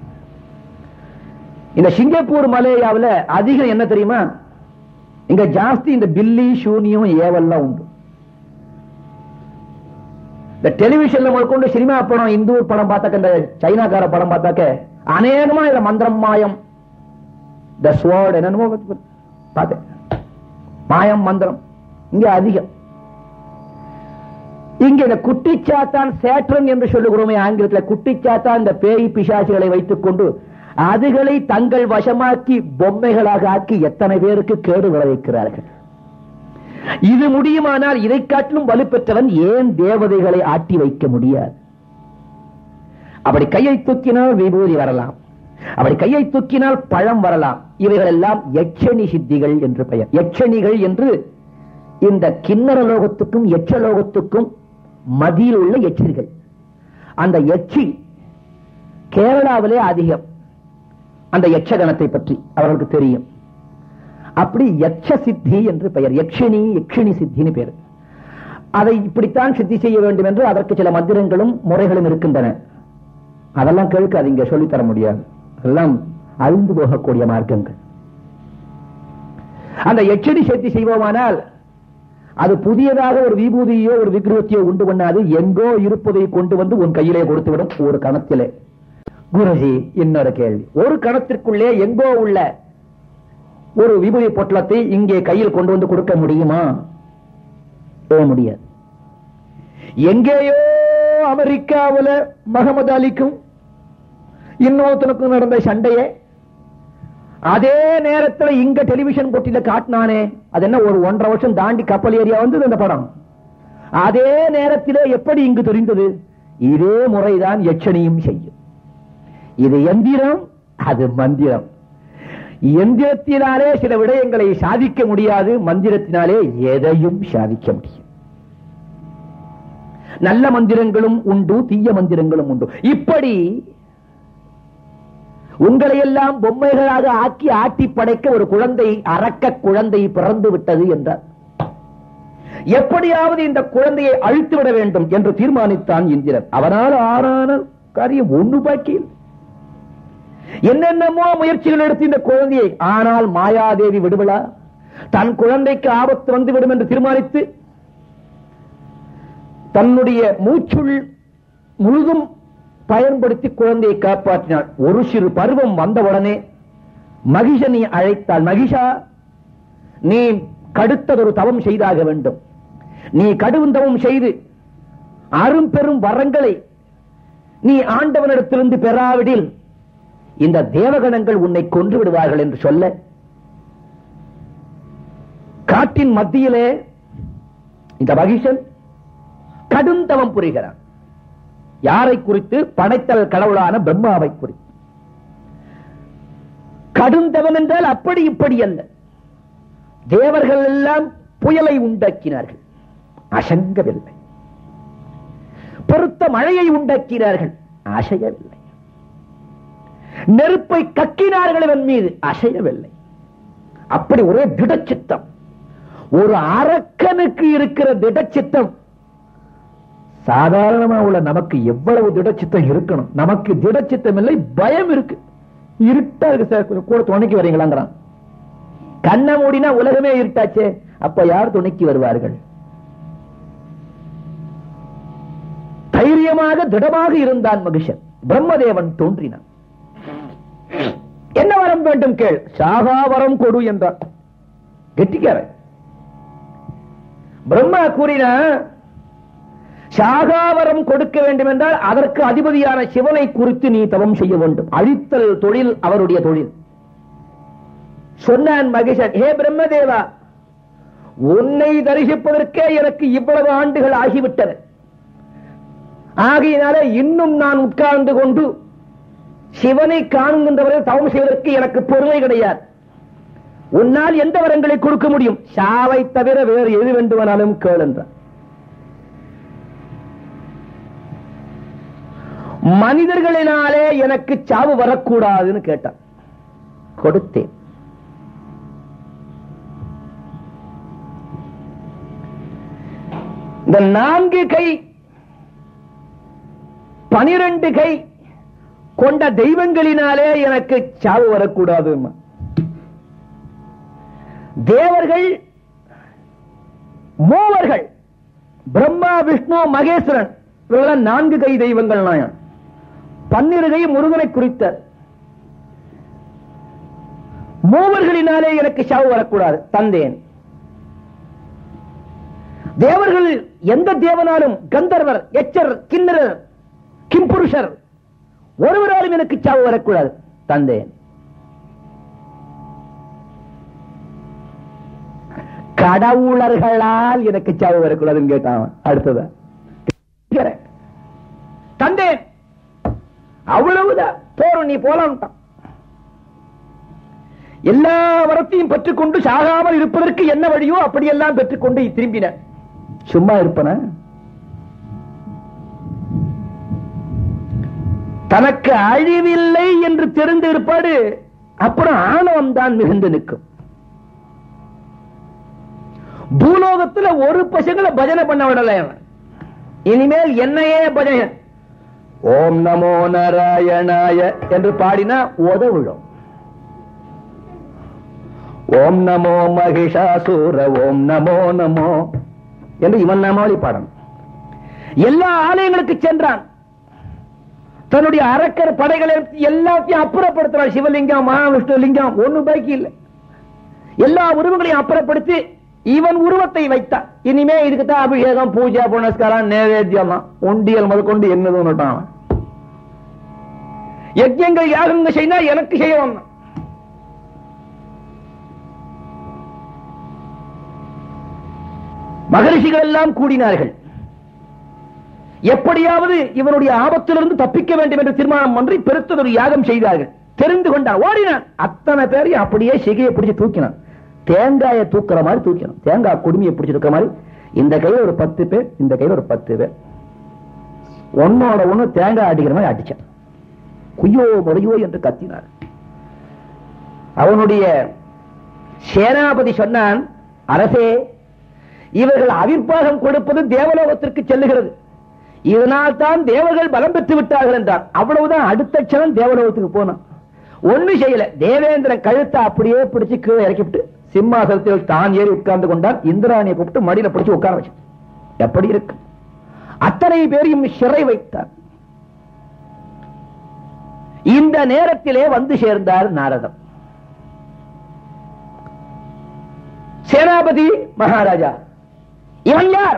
Speaker 2: இந்த சிங்கப்பூர் மலேயாவுல அதிகம் என்ன தெரியுமா இங்க ஜாஸ்தி இந்த பில்லி சூனியம் ஏவல்லாம் உண்டு இந்த டெலிவிஷன்ல முதற்கொண்டு சினிமா படம் இந்து படம் பார்த்தாக்க இந்த சைனாக்கார படம் பார்த்தாக்க அநேகமா இதுல மந்திரம் மாயம் த ஸ்வார்ட் என்னென்னமோ பார்த்தேன் மாயம் மந்திரம் இங்க அதிகம் இங்க இந்த குட்டிச்சாத்தான் சேட்ரன் என்று சொல்லுகிறோமே ஆங்கிலத்தில் குட்டிச்சாத்தான் இந்த பேய் பிசாசுகளை வைத்துக் கொண்டு அதுகளை தங்கள் வசமாக்கி பொம்மைகளாக ஆக்கி எத்தனை பேருக்கு கேடு விளைவிக்கிறார்கள் இது முடியுமானால் இதை காட்டிலும் வலுப்பெற்றவன் ஏன் தேவதைகளை ஆட்டி வைக்க முடியாது அப்படி கையை தூக்கினால் விபூதி வரலாம் அப்படி கையை தூக்கினால் பழம் வரலாம் இவைகள் எல்லாம் எச்சனி சித்திகள் என்று பெயர் எச்சனிகள் என்று இந்த கிண்ணற லோகத்துக்கும் எச்சலோகத்துக்கும் மதியில் உள்ள எச்சில்கள் அந்த எச்சி கேரளாவிலே அதிகம் அந்த யட்சகணத்தை பற்றி அவர்களுக்கு தெரியும் அப்படி யட்ச சித்தி என்று பெயர் யக்ஷினி யக்ஷினி சித்தின்னு பேர் அதை இப்படித்தான் சித்தி செய்ய வேண்டும் என்று அதற்கு சில மந்திரங்களும் முறைகளும் இருக்கின்றன அதெல்லாம் கேட்காதீங்க சொல்லித்தர முடியாது அதெல்லாம் அழிந்து போகக்கூடிய மார்க்கங்கள் அந்த எச்சடி சேர்த்தி செய்வோமானால் அது புதியதாக ஒரு விபூதியோ ஒரு விக்கிரகத்தையோ உண்டு பண்ணாது எங்கோ இருப்பதை கொண்டு வந்து உன் கையிலே கொடுத்துவிடும் ஒரு கணத்திலே குருஜி இன்னொரு கேள்வி ஒரு கணத்திற்குள்ளே எங்கோ உள்ள ஒரு விபூதி பொட்டலத்தை இங்கே கையில் கொண்டு வந்து கொடுக்க முடியுமா ஏன் முடியாது எங்கேயோ அமெரிக்காவுல முகமது அலிக்கும் இன்னொருத்தனுக்கும் நடந்த சண்டையே அதே நேரத்தில் இங்க டெலிவிஷன் போட்டியில காட்டினானே அது என்ன ஒரு ஒன்றரை வருஷம் தாண்டி கப்பல் ஏரியா வந்தது அந்த படம் அதே நேரத்திலே எப்படி இங்கு தெரிந்தது இதே முறைதான் எச்சனியும் செய்யும் இது எந்திரம் அது மந்திரம் எந்திரத்தினாலே சில விடயங்களை சாதிக்க முடியாது மந்திரத்தினாலே எதையும் சாதிக்க முடியும் நல்ல மந்திரங்களும் உண்டு தீய மந்திரங்களும் உண்டு இப்படி உங்களை எல்லாம் பொம்மைகளாக ஆக்கி ஆட்டி படைக்க ஒரு குழந்தை அறக்க குழந்தை பிறந்து விட்டது என்றார் எப்படியாவது இந்த குழந்தையை அழித்து விட வேண்டும் என்று தீர்மானித்தான் இந்திரன் அவனால் ஆறான காரியம் ஒண்ணு பாக்கியில் என்னென்னமோ முயற்சிகள் எடுத்து இந்த குழந்தையை ஆனால் மாயாதேவி விடுவலா தன் குழந்தைக்கு ஆபத்து வந்துவிடும் என்று தீர்மானித்து தன்னுடைய மூச்சுள் முழுதும் பயன்படுத்தி குழந்தையை காப்பாற்றினாள் ஒரு சிறு பருவம் வந்தவுடனே மகிஷனை அழைத்தாள் மகிஷா நீ கடுத்ததொரு தவம் செய்தாக வேண்டும் நீ கடும் தவம் செய்து அரும் பெரும் வரங்களை நீ ஆண்டவனிடத்திலிருந்து பெறாவிடில் இந்த தேவகணங்கள் உன்னை கொன்று விடுவார்கள் என்று சொல்ல காட்டின் மத்தியிலே இந்த மகிஷன் கடும் தவம் புரிகிறான் யாரை குறித்து படைத்தல் கடவுளான பிரம்மாவை குறித்து கடும் தவம் என்றால் அப்படி இப்படி அல்ல தேவர்கள் எல்லாம் புயலை உண்டாக்கினார்கள் அசங்கவில்லை பொருத்த மழையை உண்டாக்கினார்கள் அசையவில்லை நெருப்பை கக்கினார்கள் இவன் மீது அசையவில்லை அப்படி ஒரே திடச்சித்தம் ஒரு அரக்கனுக்கு இருக்கிற திடச்சித்தம் சாதாரணமா உள்ள நமக்கு எவ்வளவு திடச்சித்தம் இருக்கணும் நமக்கு திடச்சித்தம் இல்லை பயம் இருக்கு இருட்டா இருக்கு சார் கொஞ்சம் கூட துணைக்கு வரீங்களாங்கிறான் கண்ணை மூடினா உலகமே இருட்டாச்சே அப்ப யார் துணைக்கு வருவார்கள் தைரியமாக திடமாக இருந்தான் மகிஷன் பிரம்மதேவன் தோன்றினான் என்ன வரம் வேண்டும் கேள் சாகா வரம் கொடு என்றார் கெட்டிக்காரன் பிரம்மா கூறினா சாகாவரம் கொடுக்க வேண்டும் என்றால் அதற்கு அதிபதியான சிவனை குறித்து நீ தவம் செய்ய வேண்டும் அழித்தல் தொழில் அவருடைய தொழில் சொன்னான் மகிஷன் ஹே பிரம்மதேவா உன்னை தரிசிப்பதற்கே எனக்கு இவ்வளவு ஆண்டுகள் ஆகிவிட்டன ஆகையினால இன்னும் நான் உட்கார்ந்து கொண்டு சிவனை காணுகின்றவரை தவம் செய்வதற்கு எனக்கு பொறுமை கிடையாது உன்னால் எந்த வரங்களை கொடுக்க முடியும் சாவை தவிர வேறு எது வேண்டுமானாலும் கேள் என்றார் மனிதர்களினாலே எனக்கு சாவு வரக்கூடாதுன்னு கேட்டான் கொடுத்தேன் இந்த நான்கு கை பனிரெண்டு கை கொண்ட தெய்வங்களினாலே எனக்கு சாவு வரக்கூடாது தேவர்கள் மூவர்கள் பிரம்மா விஷ்ணு மகேஸ்வரன் இவர்கள் நான்கு கை தெய்வங்கள் நாயன் பன்னிரு கை முருகனை குறித்த மூவர்களினாலே எனக்கு சாவு வரக்கூடாது தந்தேன் தேவர்கள் எந்த தேவனாலும் கந்தர்வர் எச்சர் கிண்ணரர் கிம்புருஷர் ஒருவராலும் எனக்கு சாவு வரக்கூடாது தந்தேன் கடவுளர்களால் எனக்கு சாவு வரக்கூடாதுன்னு கேட்டான் அடுத்தது தந்தேன் அவ்வளவுதான் போறோம் நீ போலாம் எல்லா வரத்தையும் பெற்றுக்கொண்டு சாகாமல் இருப்பதற்கு என்ன வழியோ அப்படியெல்லாம் பெற்றுக்கொண்டு திரும்பின சும்மா இருப்பன தனக்கு அழிவில்லை என்று தெரிந்து இருப்பாடு அப்புறம் ஆணவம் தான் மிகுந்து நிற்கும் பூலோகத்துல ஒரு பசங்களை பஜனை பண்ண விடல அவன். இனிமேல் என்னையே பஜனை ஓம் நமோ நாராயணாய என்று பாடினா உதவிடும் ஓம் நமோ மகிஷாசூர ஓம் நமோ நமோ என்று இவன் நாமாவளி பாடணும் எல்லா ஆலயங்களுக்கு சென்றான் தன்னுடைய அரக்கர் படைகளை எல்லாத்தையும் அப்புறப்படுத்தினார் சிவலிங்கம் மகாவிஷ்ணு லிங்கம் ஒண்ணு பாக்கி இல்லை எல்லா உருவங்களையும் அப்புறப்படுத்தி இவன் உருவத்தை வைத்தான் இனிமே இதுக்கு தான் அபிஷேகம் பூஜை புனஸ்காரம் நேவேத்தியம் தான் உண்டியல் முதற்கொண்டு என்னதுன்னு அவன் யஜ்யங்கள் யாகங்க செய்தா எனக்கு செய்ய வந்தான் மகரிஷிகள் எல்லாம் கூடினார்கள் எப்படியாவது இவனுடைய ஆபத்திலிருந்து தப்பிக்க வேண்டும் என்று தீர்மானம் பண்ணி பெருத்ததொரு யாகம் செய்தார்கள் தெரிந்து கொண்டான் ஓடினான் அத்தனை பேரையும் அப்படியே சிகையை பிடிச்சு தூக்கினான் தேங்காயை தூக்குற மாதிரி தூக்கினான் தேங்காய் குடுமியை பிடிச்சு தூக்குற மாதிரி இந்த கையில ஒரு பத்து பேர் இந்த கையில ஒரு பத்து பேர் ஒன்னோட ஒண்ணு தேங்காய் அடிக்கிற மாதிரி அடிச்சான் குய்யோ முறையோ என்று கத்தினார் அவனுடைய சேனாபதி சொன்னான் அரசே இவர்கள் அவிர்ப்பாகம் கொடுப்பது தேவலோகத்திற்கு செல்லுகிறது இதனால் தான் தேவர்கள் பலம் பெற்று விட்டார்கள் என்றார் அவ்வளவுதான் அடுத்த க்ஷணம் தேவலோகத்துக்கு போனான் ஒண்ணு செய்யல தேவேந்திரன் கழுத்தை அப்படியே பிடிச்சு கீழே இறக்கிவிட்டு சிம்மாசனத்தில் தான் ஏறி உட்கார்ந்து கொண்டார் இந்திராணியை கூப்பிட்டு மடியில பிடிச்சு உட்கார வச்சு எப்படி இருக்கு அத்தனை பேரையும் சிறை வைத்தார் இந்த நேரத்திலே வந்து சேர்ந்தார் நாரதர் சேனாபதி மகாராஜா இவன் யார்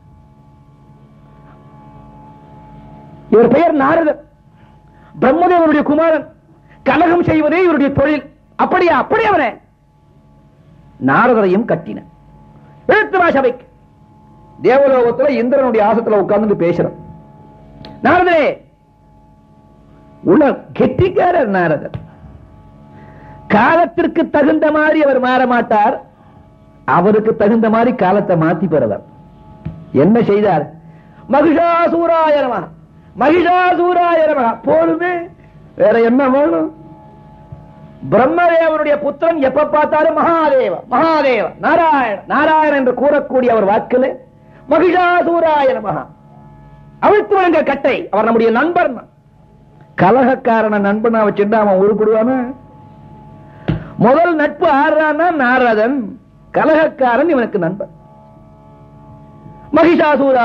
Speaker 2: இவர் பெயர் நாரதர் பிரம்மதேவனுடைய குமாரன் கலகம் செய்வதே இவருடைய தொழில் அப்படியா அப்படி அவனே நாரதரையும் கட்டின எழுத்துவா சபைக்கு தேவலோகத்துல இந்திரனுடைய ஆசத்துல உட்கார்ந்து பேசுறோம் நாரதரே உள்ள கெட்டிக்காரர் நாரதர் காலத்திற்கு தகுந்த மாதிரி அவர் மாற மாட்டார் அவருக்கு தகுந்த மாதிரி காலத்தை மாத்தி பெறுவார் என்ன செய்தார் மகிஷாசூராய நம மகிஷாசூராய நம போதுமே வேற என்ன வேணும் பிரம்மதேவனுடைய புத்திரன் எப்ப பார்த்தாலும் மகாதேவ மகாதேவ நாராயண நாராயண என்று கூறக்கூடிய அவர் வாக்கில் மகிஷாசூராய நம அவிழ்த்து வழங்க கட்டை அவர் நம்முடைய நண்பர் கலகக்காரன நண்பனா வச்சுட்டு அவன் உருப்படுவான முதல் நட்பு ஆறானா நாரதன் கலகக்காரன் இவனுக்கு நண்பன் மகிஷாசூரா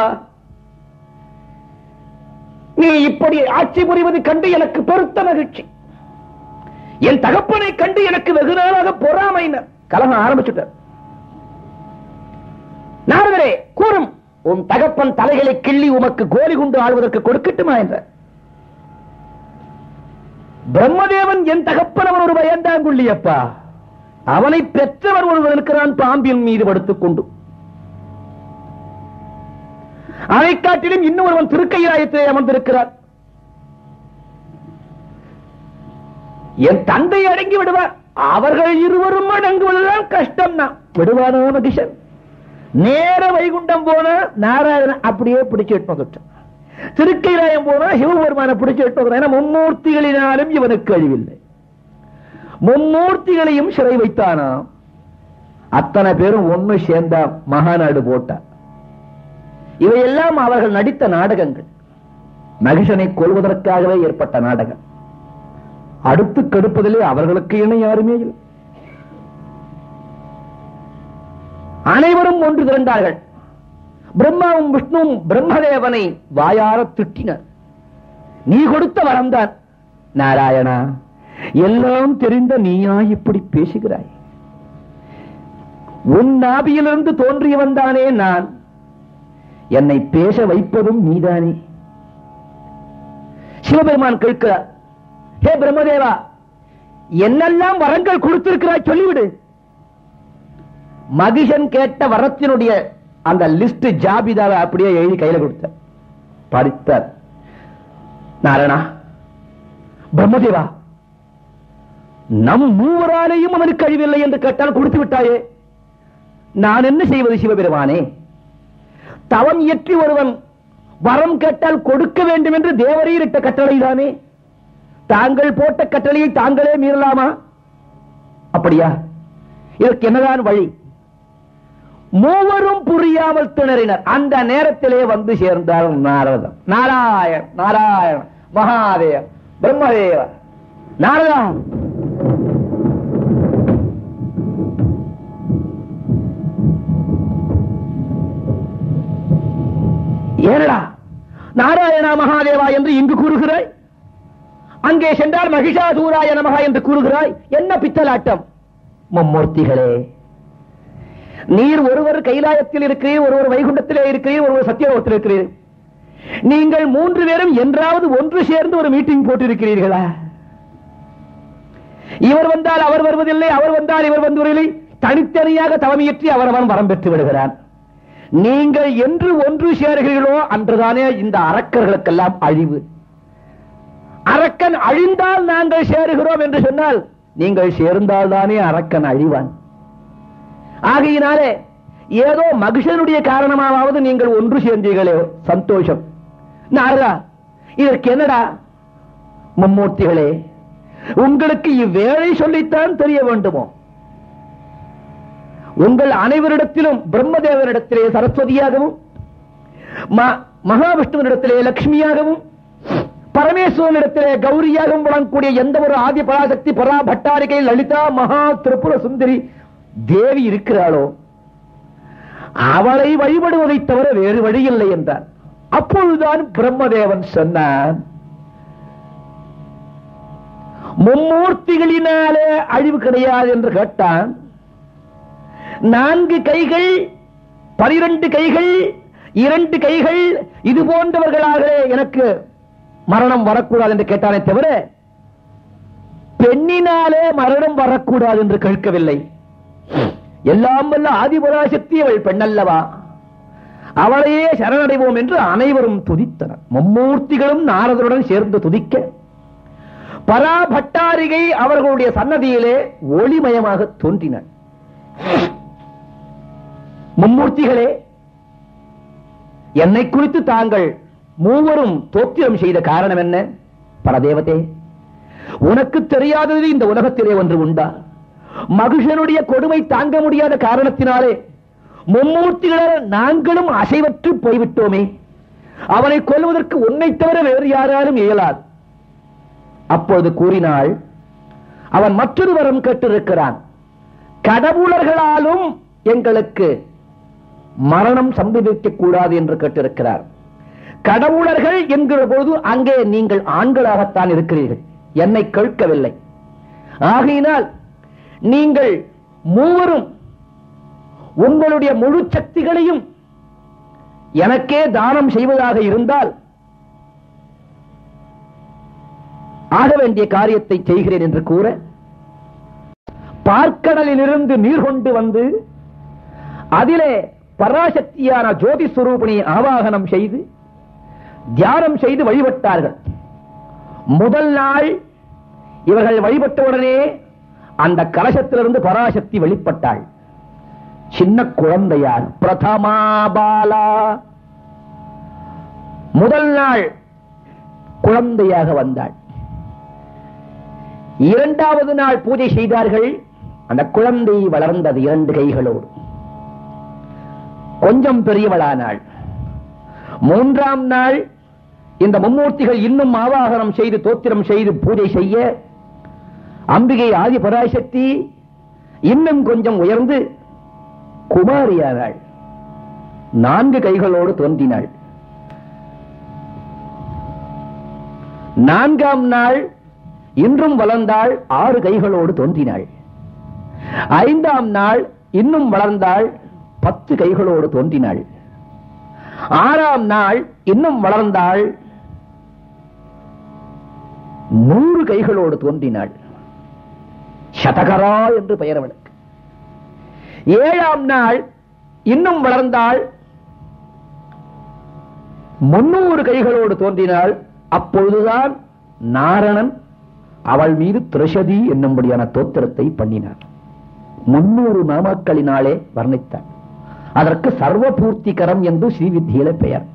Speaker 2: நீ இப்படி ஆட்சி புரிவது கண்டு எனக்கு பெருத்த மகிழ்ச்சி என் தகப்பனை கண்டு எனக்கு வெகு நாளாக பொறாமைனர் கலகம் ஆரம்பிச்சுட்டார் நாரதரே கூறும் உன் தகப்பன் தலைகளை கிள்ளி உமக்கு கோலி குண்டு ஆழ்வதற்கு கொடுக்கட்டுமா என்ற பிரம்மதேவன் என் தகப்பன் அவன் ஒரு பயந்தாங்குள்ளியப்பா அவனை பெற்றவர் ஒருவர் இருக்கிறான் பாம்பின் மீது படுத்துக் கொண்டு அதை காட்டிலும் இன்னொருவன் திருக்கையாயத்திலே அமர்ந்திருக்கிறார் என் தந்தை அடங்கி விடுவார் அவர்கள் இருவரும் அடங்குவதுதான் கஷ்டம் தான் விடுவானோ மகிஷன் நேர வைகுண்டம் போன நாராயணன் அப்படியே பிடிச்சு எட்பகட்டும் திருக்கைலாயம் போனா சிவபெருமான பிடிச்சு எட்பகட்டும் ஏன்னா மும்மூர்த்திகளினாலும் இவனுக்கு அழிவில்லை மும்மூர்த்திகளையும் சிறை வைத்தானா அத்தனை பேரும் ஒண்ணு சேர்ந்தா மகாநாடு போட்டா இவையெல்லாம் அவர்கள் நடித்த நாடகங்கள் மகிஷனை கொள்வதற்காகவே ஏற்பட்ட நாடகம் அடுத்து கெடுப்பதிலே அவர்களுக்கு இணை யாருமே இல்லை அனைவரும் ஒன்று திரண்டார்கள் பிரம்மாவும் விஷ்ணுவும் பிரம்மதேவனை வாயார திட்டினர் நீ கொடுத்த வரம்தான் நாராயணா எல்லாம் தெரிந்த நீயா இப்படி பேசுகிறாய் உன் நாபியிலிருந்து தோன்றியவன் தானே நான் என்னை பேச வைப்பதும் நீதானே சிவபெருமான் கேட்கிறார் ஹே பிரம்மதேவா என்னெல்லாம் வரங்கள் கொடுத்திருக்கிறாய் சொல்லிவிடு மகிஷன் கேட்ட வரத்தினுடைய அந்த லிஸ்ட் ஜாபிதாவை அப்படியே எழுதி கையில கொடுத்தார் படித்தார் நாராயணா பிரம்மதேவா நம் மூவராலேயும் அவனுக்கு அழிவில்லை என்று கேட்டால் கொடுத்து விட்டாயே நான் என்ன செய்வது சிவபெருமானே தவம் இயற்றி ஒருவன் வரம் கேட்டால் கொடுக்க வேண்டும் என்று தேவரீர் இட்ட கட்டளைதானே தாங்கள் போட்ட கட்டளையை தாங்களே மீறலாமா அப்படியா இதற்கு என்னதான் வழி மூவரும் புரியாமல் திணறினர் அந்த நேரத்திலே வந்து சேர்ந்தார் நாரதன் நாராயண் நாராயண மகாதேவ பிரம்மதேவ நாரதா ஏனடா நாராயணா மகாதேவா என்று இங்கு கூறுகிறாய் அங்கே சென்றால் மகிஷாசூராய நமகா என்று கூறுகிறாய் என்ன பித்தலாட்டம் மும்மூர்த்திகளே நீர் ஒருவர் கைலாயத்தில் இருக்கிறீர் ஒருவர் வைகுண்டத்திலே இருக்கிறீர் ஒருவர் சத்தியலோகத்தில் இருக்கிறீர் நீங்கள் மூன்று பேரும் என்றாவது ஒன்று சேர்ந்து ஒரு மீட்டிங் போட்டிருக்கிறீர்களா இவர் வந்தால் அவர் வருவதில்லை அவர் வந்தால் இவர் வந்துவதில்லை தனித்தனியாக தவமியற்றி அவரவன் வரம் பெற்று விடுகிறான் நீங்கள் என்று ஒன்று சேர்கிறீர்களோ அன்றுதானே இந்த அரக்கர்களுக்கெல்லாம் அழிவு அரக்கன் அழிந்தால் நாங்கள் சேருகிறோம் என்று சொன்னால் நீங்கள் சேர்ந்தால் தானே அரக்கன் அழிவான் ஆகையினாலே ஏதோ மகிஷனுடைய காரணமாவது நீங்கள் ஒன்று சேர்ந்தீர்களே சந்தோஷம் நாரதா இதற்கு என்னடா மும்மூர்த்திகளே உங்களுக்கு இவ்வேளை சொல்லித்தான் தெரிய வேண்டுமோ உங்கள் அனைவரிடத்திலும் பிரம்மதேவனிடத்திலே சரஸ்வதியாகவும் ம- மகாவிஷ்ணுவனிடத்திலே லட்சுமியாகவும் பரமேஸ்வரனிடத்திலே கௌரியாகவும் வழங்கக்கூடிய எந்த ஒரு ஆதி பராசக்தி பரா பட்டாரிகை லலிதா மகா திரிபுர சுந்தரி தேவி இருக்கிறாளோ அவளை வழிபடுவதை தவிர வேறு வழி இல்லை என்றார் அப்பொழுதுதான் பிரம்மதேவன் சொன்னான் மும்மூர்த்திகளினாலே அழிவு கிடையாது என்று கேட்டான் நான்கு கைகள் பனிரெண்டு கைகள் இரண்டு கைகள் இது போன்றவர்களாக எனக்கு மரணம் வரக்கூடாது என்று கேட்டானே தவிர பெண்ணினாலே மரணம் வரக்கூடாது என்று கேட்கவில்லை எல்லாம் வல்ல ஆதிபராசக்தி அவள் பெண்ணல்லவா அவளையே சரணடைவோம் என்று அனைவரும் துதித்தனர் மும்மூர்த்திகளும் நாரதருடன் சேர்ந்து துதிக்க பராபட்டாரிகை அவர்களுடைய சன்னதியிலே ஒளிமயமாக தோன்றினார் மும்மூர்த்திகளே என்னை குறித்து தாங்கள் மூவரும் தோத்திரம் செய்த காரணம் என்ன பரதேவதே உனக்கு தெரியாதது இந்த உலகத்திலே ஒன்று உண்டா மகிஷனுடைய கொடுமை தாங்க முடியாத காரணத்தினாலே மும்மூர்த்திகளால் நாங்களும் அசைவற்று போய்விட்டோமே அவனை கொல்வதற்கு உன்னை தவிர வேறு யாராலும் இயலாது அப்பொழுது கூறினாள் அவன் மற்றொரு வரம் கேட்டிருக்கிறான் கடவுளர்களாலும் எங்களுக்கு மரணம் சம்பவிக்க கூடாது என்று கேட்டிருக்கிறார் கடவுளர்கள் என்கிற பொழுது அங்கே நீங்கள் ஆண்களாகத்தான் இருக்கிறீர்கள் என்னை கேட்கவில்லை ஆகையினால் நீங்கள் மூவரும் உங்களுடைய முழு சக்திகளையும் எனக்கே தானம் செய்வதாக இருந்தால் ஆக வேண்டிய காரியத்தை செய்கிறேன் என்று கூற பார்க்கடலிலிருந்து நீர் கொண்டு வந்து அதிலே பராசக்தியான ஜோதி சுரூபிணி ஆவாகனம் செய்து தியானம் செய்து வழிபட்டார்கள் முதல் நாள் இவர்கள் வழிபட்டவுடனே அந்த கலசத்திலிருந்து பராசக்தி வெளிப்பட்டாள் சின்ன குழந்தையார் பிரதமா பாலா முதல் நாள் குழந்தையாக வந்தாள் இரண்டாவது நாள் பூஜை செய்தார்கள் அந்த குழந்தை வளர்ந்தது இரண்டு கைகளோடு கொஞ்சம் பெரியவளானாள் மூன்றாம் நாள் இந்த மும்மூர்த்திகள் இன்னும் ஆவாகனம் செய்து தோத்திரம் செய்து பூஜை செய்ய அம்பிகை ஆதி பராசக்தி இன்னும் கொஞ்சம் உயர்ந்து குமாரியானாள் நான்கு கைகளோடு தோன்றினாள் நான்காம் நாள் இன்றும் வளர்ந்தாள் ஆறு கைகளோடு தோன்றினாள் ஐந்தாம் நாள் இன்னும் வளர்ந்தாள் பத்து கைகளோடு தோன்றினாள் ஆறாம் நாள் இன்னும் வளர்ந்தாள் நூறு கைகளோடு தோன்றினாள் சதகரா என்று பெயர் அவளுக்கு ஏழாம் நாள் இன்னும் வளர்ந்தாள் முன்னூறு கைகளோடு தோன்றினாள் அப்பொழுதுதான் நாரணன் அவள் மீது திரஷதி என்னும்படியான தோத்திரத்தை பண்ணினார் முன்னூறு நாமக்களினாலே வர்ணித்தார் அதற்கு சர்வபூர்த்திகரம் என்று ஸ்ரீவித்தியில பெயர்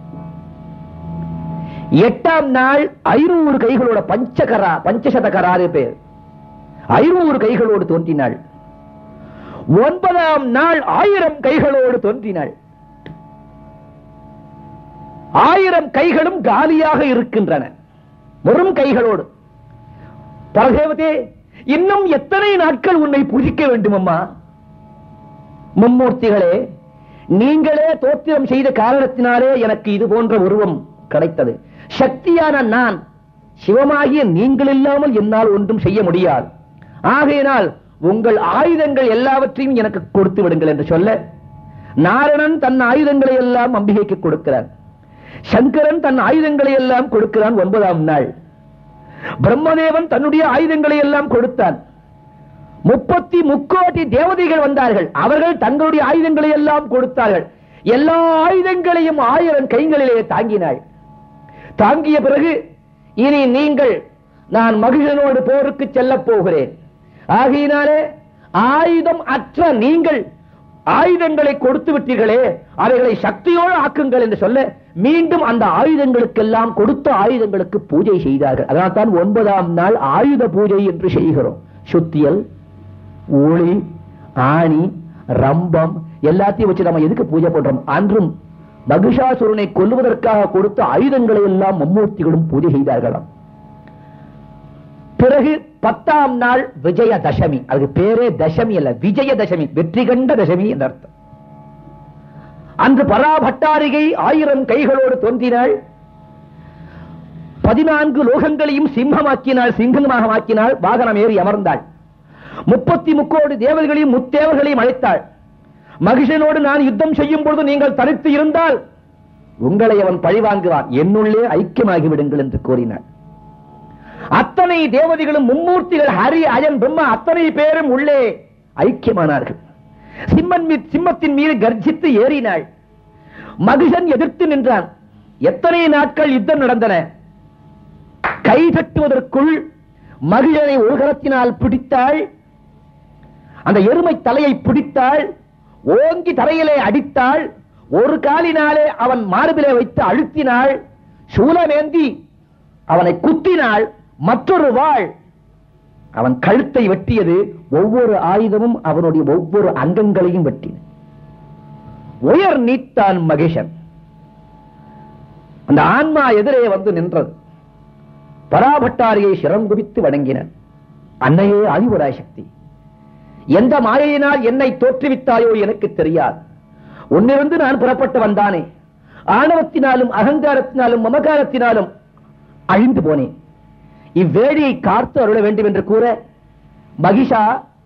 Speaker 2: எட்டாம் நாள் ஐநூறு கைகளோட பஞ்சகரா பஞ்சசதகராறு பேர் ஐநூறு கைகளோடு தோன்றினாள் ஒன்பதாம் நாள் ஆயிரம் கைகளோடு தோன்றினாள் ஆயிரம் கைகளும் காலியாக இருக்கின்றன வெறும் கைகளோடு பரதேவதே இன்னும் எத்தனை நாட்கள் உன்னை பூஜிக்க வேண்டும் அம்மா மும்மூர்த்திகளே நீங்களே தோத்திரம் செய்த காரணத்தினாலே எனக்கு இது போன்ற உருவம் கிடைத்தது சக்தியான நான் சிவமாகிய நீங்கள் இல்லாமல் என்னால் ஒன்றும் செய்ய முடியாது ஆகையினால் உங்கள் ஆயுதங்கள் எல்லாவற்றையும் எனக்கு கொடுத்து விடுங்கள் என்று சொல்ல நாரணன் தன் ஆயுதங்களை எல்லாம் அம்பிகைக்கு கொடுக்கிறார் சங்கரன் தன் ஆயுதங்களை எல்லாம் கொடுக்கிறான் ஒன்பதாம் நாள் பிரம்மதேவன் தன்னுடைய ஆயுதங்களை எல்லாம் கொடுத்தான் முப்பத்தி முக்கோடி தேவதைகள் வந்தார்கள் அவர்கள் தங்களுடைய ஆயுதங்களை எல்லாம் கொடுத்தார்கள் எல்லா ஆயுதங்களையும் ஆயிரம் கைகளிலே தாங்கினாள் தாங்கிய பிறகு இனி நீங்கள் நான் மகிழனோடு போருக்கு செல்லப் போகிறேன் ஆகையினாலே ஆயுதம் அற்ற நீங்கள் ஆயுதங்களை கொடுத்து விட்டீர்களே அவைகளை சக்தியோடு ஆக்குங்கள் என்று சொல்ல மீண்டும் அந்த ஆயுதங்களுக்கெல்லாம் கொடுத்த ஆயுதங்களுக்கு பூஜை செய்தார்கள் அதனால் தான் ஒன்பதாம் நாள் ஆயுத பூஜை என்று செய்கிறோம் சுத்தியல் ஒளி ஆணி ரம்பம் எல்லாத்தையும் வச்சு நம்ம எதுக்கு பூஜை பண்றோம் அன்றும் மகிஷாசுரனை கொல்லுவதற்காக கொடுத்த ஆயுதங்களை எல்லாம் மும்மூர்த்திகளும் பூஜை செய்தார்களாம் பிறகு பத்தாம் நாள் விஜய தசமி அதுக்கு பேரே தசமி அல்ல விஜய தசமி வெற்றி கண்ட தசமி என்ற அர்த்தம் அன்று பராபட்டாரிகை ஆயிரம் கைகளோடு தோன்றினாள் பதினான்கு லோகங்களையும் சிம்மமாக்கினாள் சிங்கமாக ஆக்கினாள் வாகனம் ஏறி அமர்ந்தாள் முப்பத்தி முக்கோடு தேவர்களையும் முத்தேவர்களையும் அழைத்தாள் மகிஷனோடு நான் யுத்தம் செய்யும் பொழுது நீங்கள் தனித்து இருந்தால் உங்களை அவன் பழிவாங்குவான் என்னுள்ளே ஐக்கியமாகி விடுங்கள் என்று கூறினாள் அத்தனை தேவதைகளும் மும்மூர்த்திகள் ஹரி அயன் பிரம்மா அத்தனை பேரும் உள்ளே ஐக்கியமானார்கள் சிம்மன் மீ- சிம்மத்தின் மீது கர்ஜித்து ஏறினாள் மகிஷன் எதிர்த்து நின்றான் எத்தனை நாட்கள் யுத்தம் நடந்தன கை தட்டுவதற்குள் மகிழனை ஒரு கரத்தினால் பிடித்தாள் அந்த எருமை தலையை பிடித்தாள் ஓங்கி தரையிலே அடித்தாள் ஒரு காலினாலே அவன் மார்பிலே வைத்து அழுத்தினாள் சூலமேந்தி அவனை குத்தினாள் மற்றொரு வாழ் அவன் கழுத்தை வெட்டியது ஒவ்வொரு ஆயுதமும் அவனுடைய ஒவ்வொரு அங்கங்களையும் வெட்டின உயர் நீத்தான் மகேஷன் அந்த ஆன்மா எதிரே வந்து நின்றது பராபட்டாரியை சிரம் குவித்து வணங்கினர் அன்னையே ஆதிபராசக்தி எந்த மாயையினால் என்னை தோற்றுவித்தாயோ எனக்கு தெரியாது உன்னிருந்து நான் புறப்பட்டு வந்தானே ஆணவத்தினாலும் அகங்காரத்தினாலும் மமகாரத்தினாலும் அழிந்து போனேன் இவ்வேடியை காத்து அருள வேண்டும் என்று கூற மகிஷா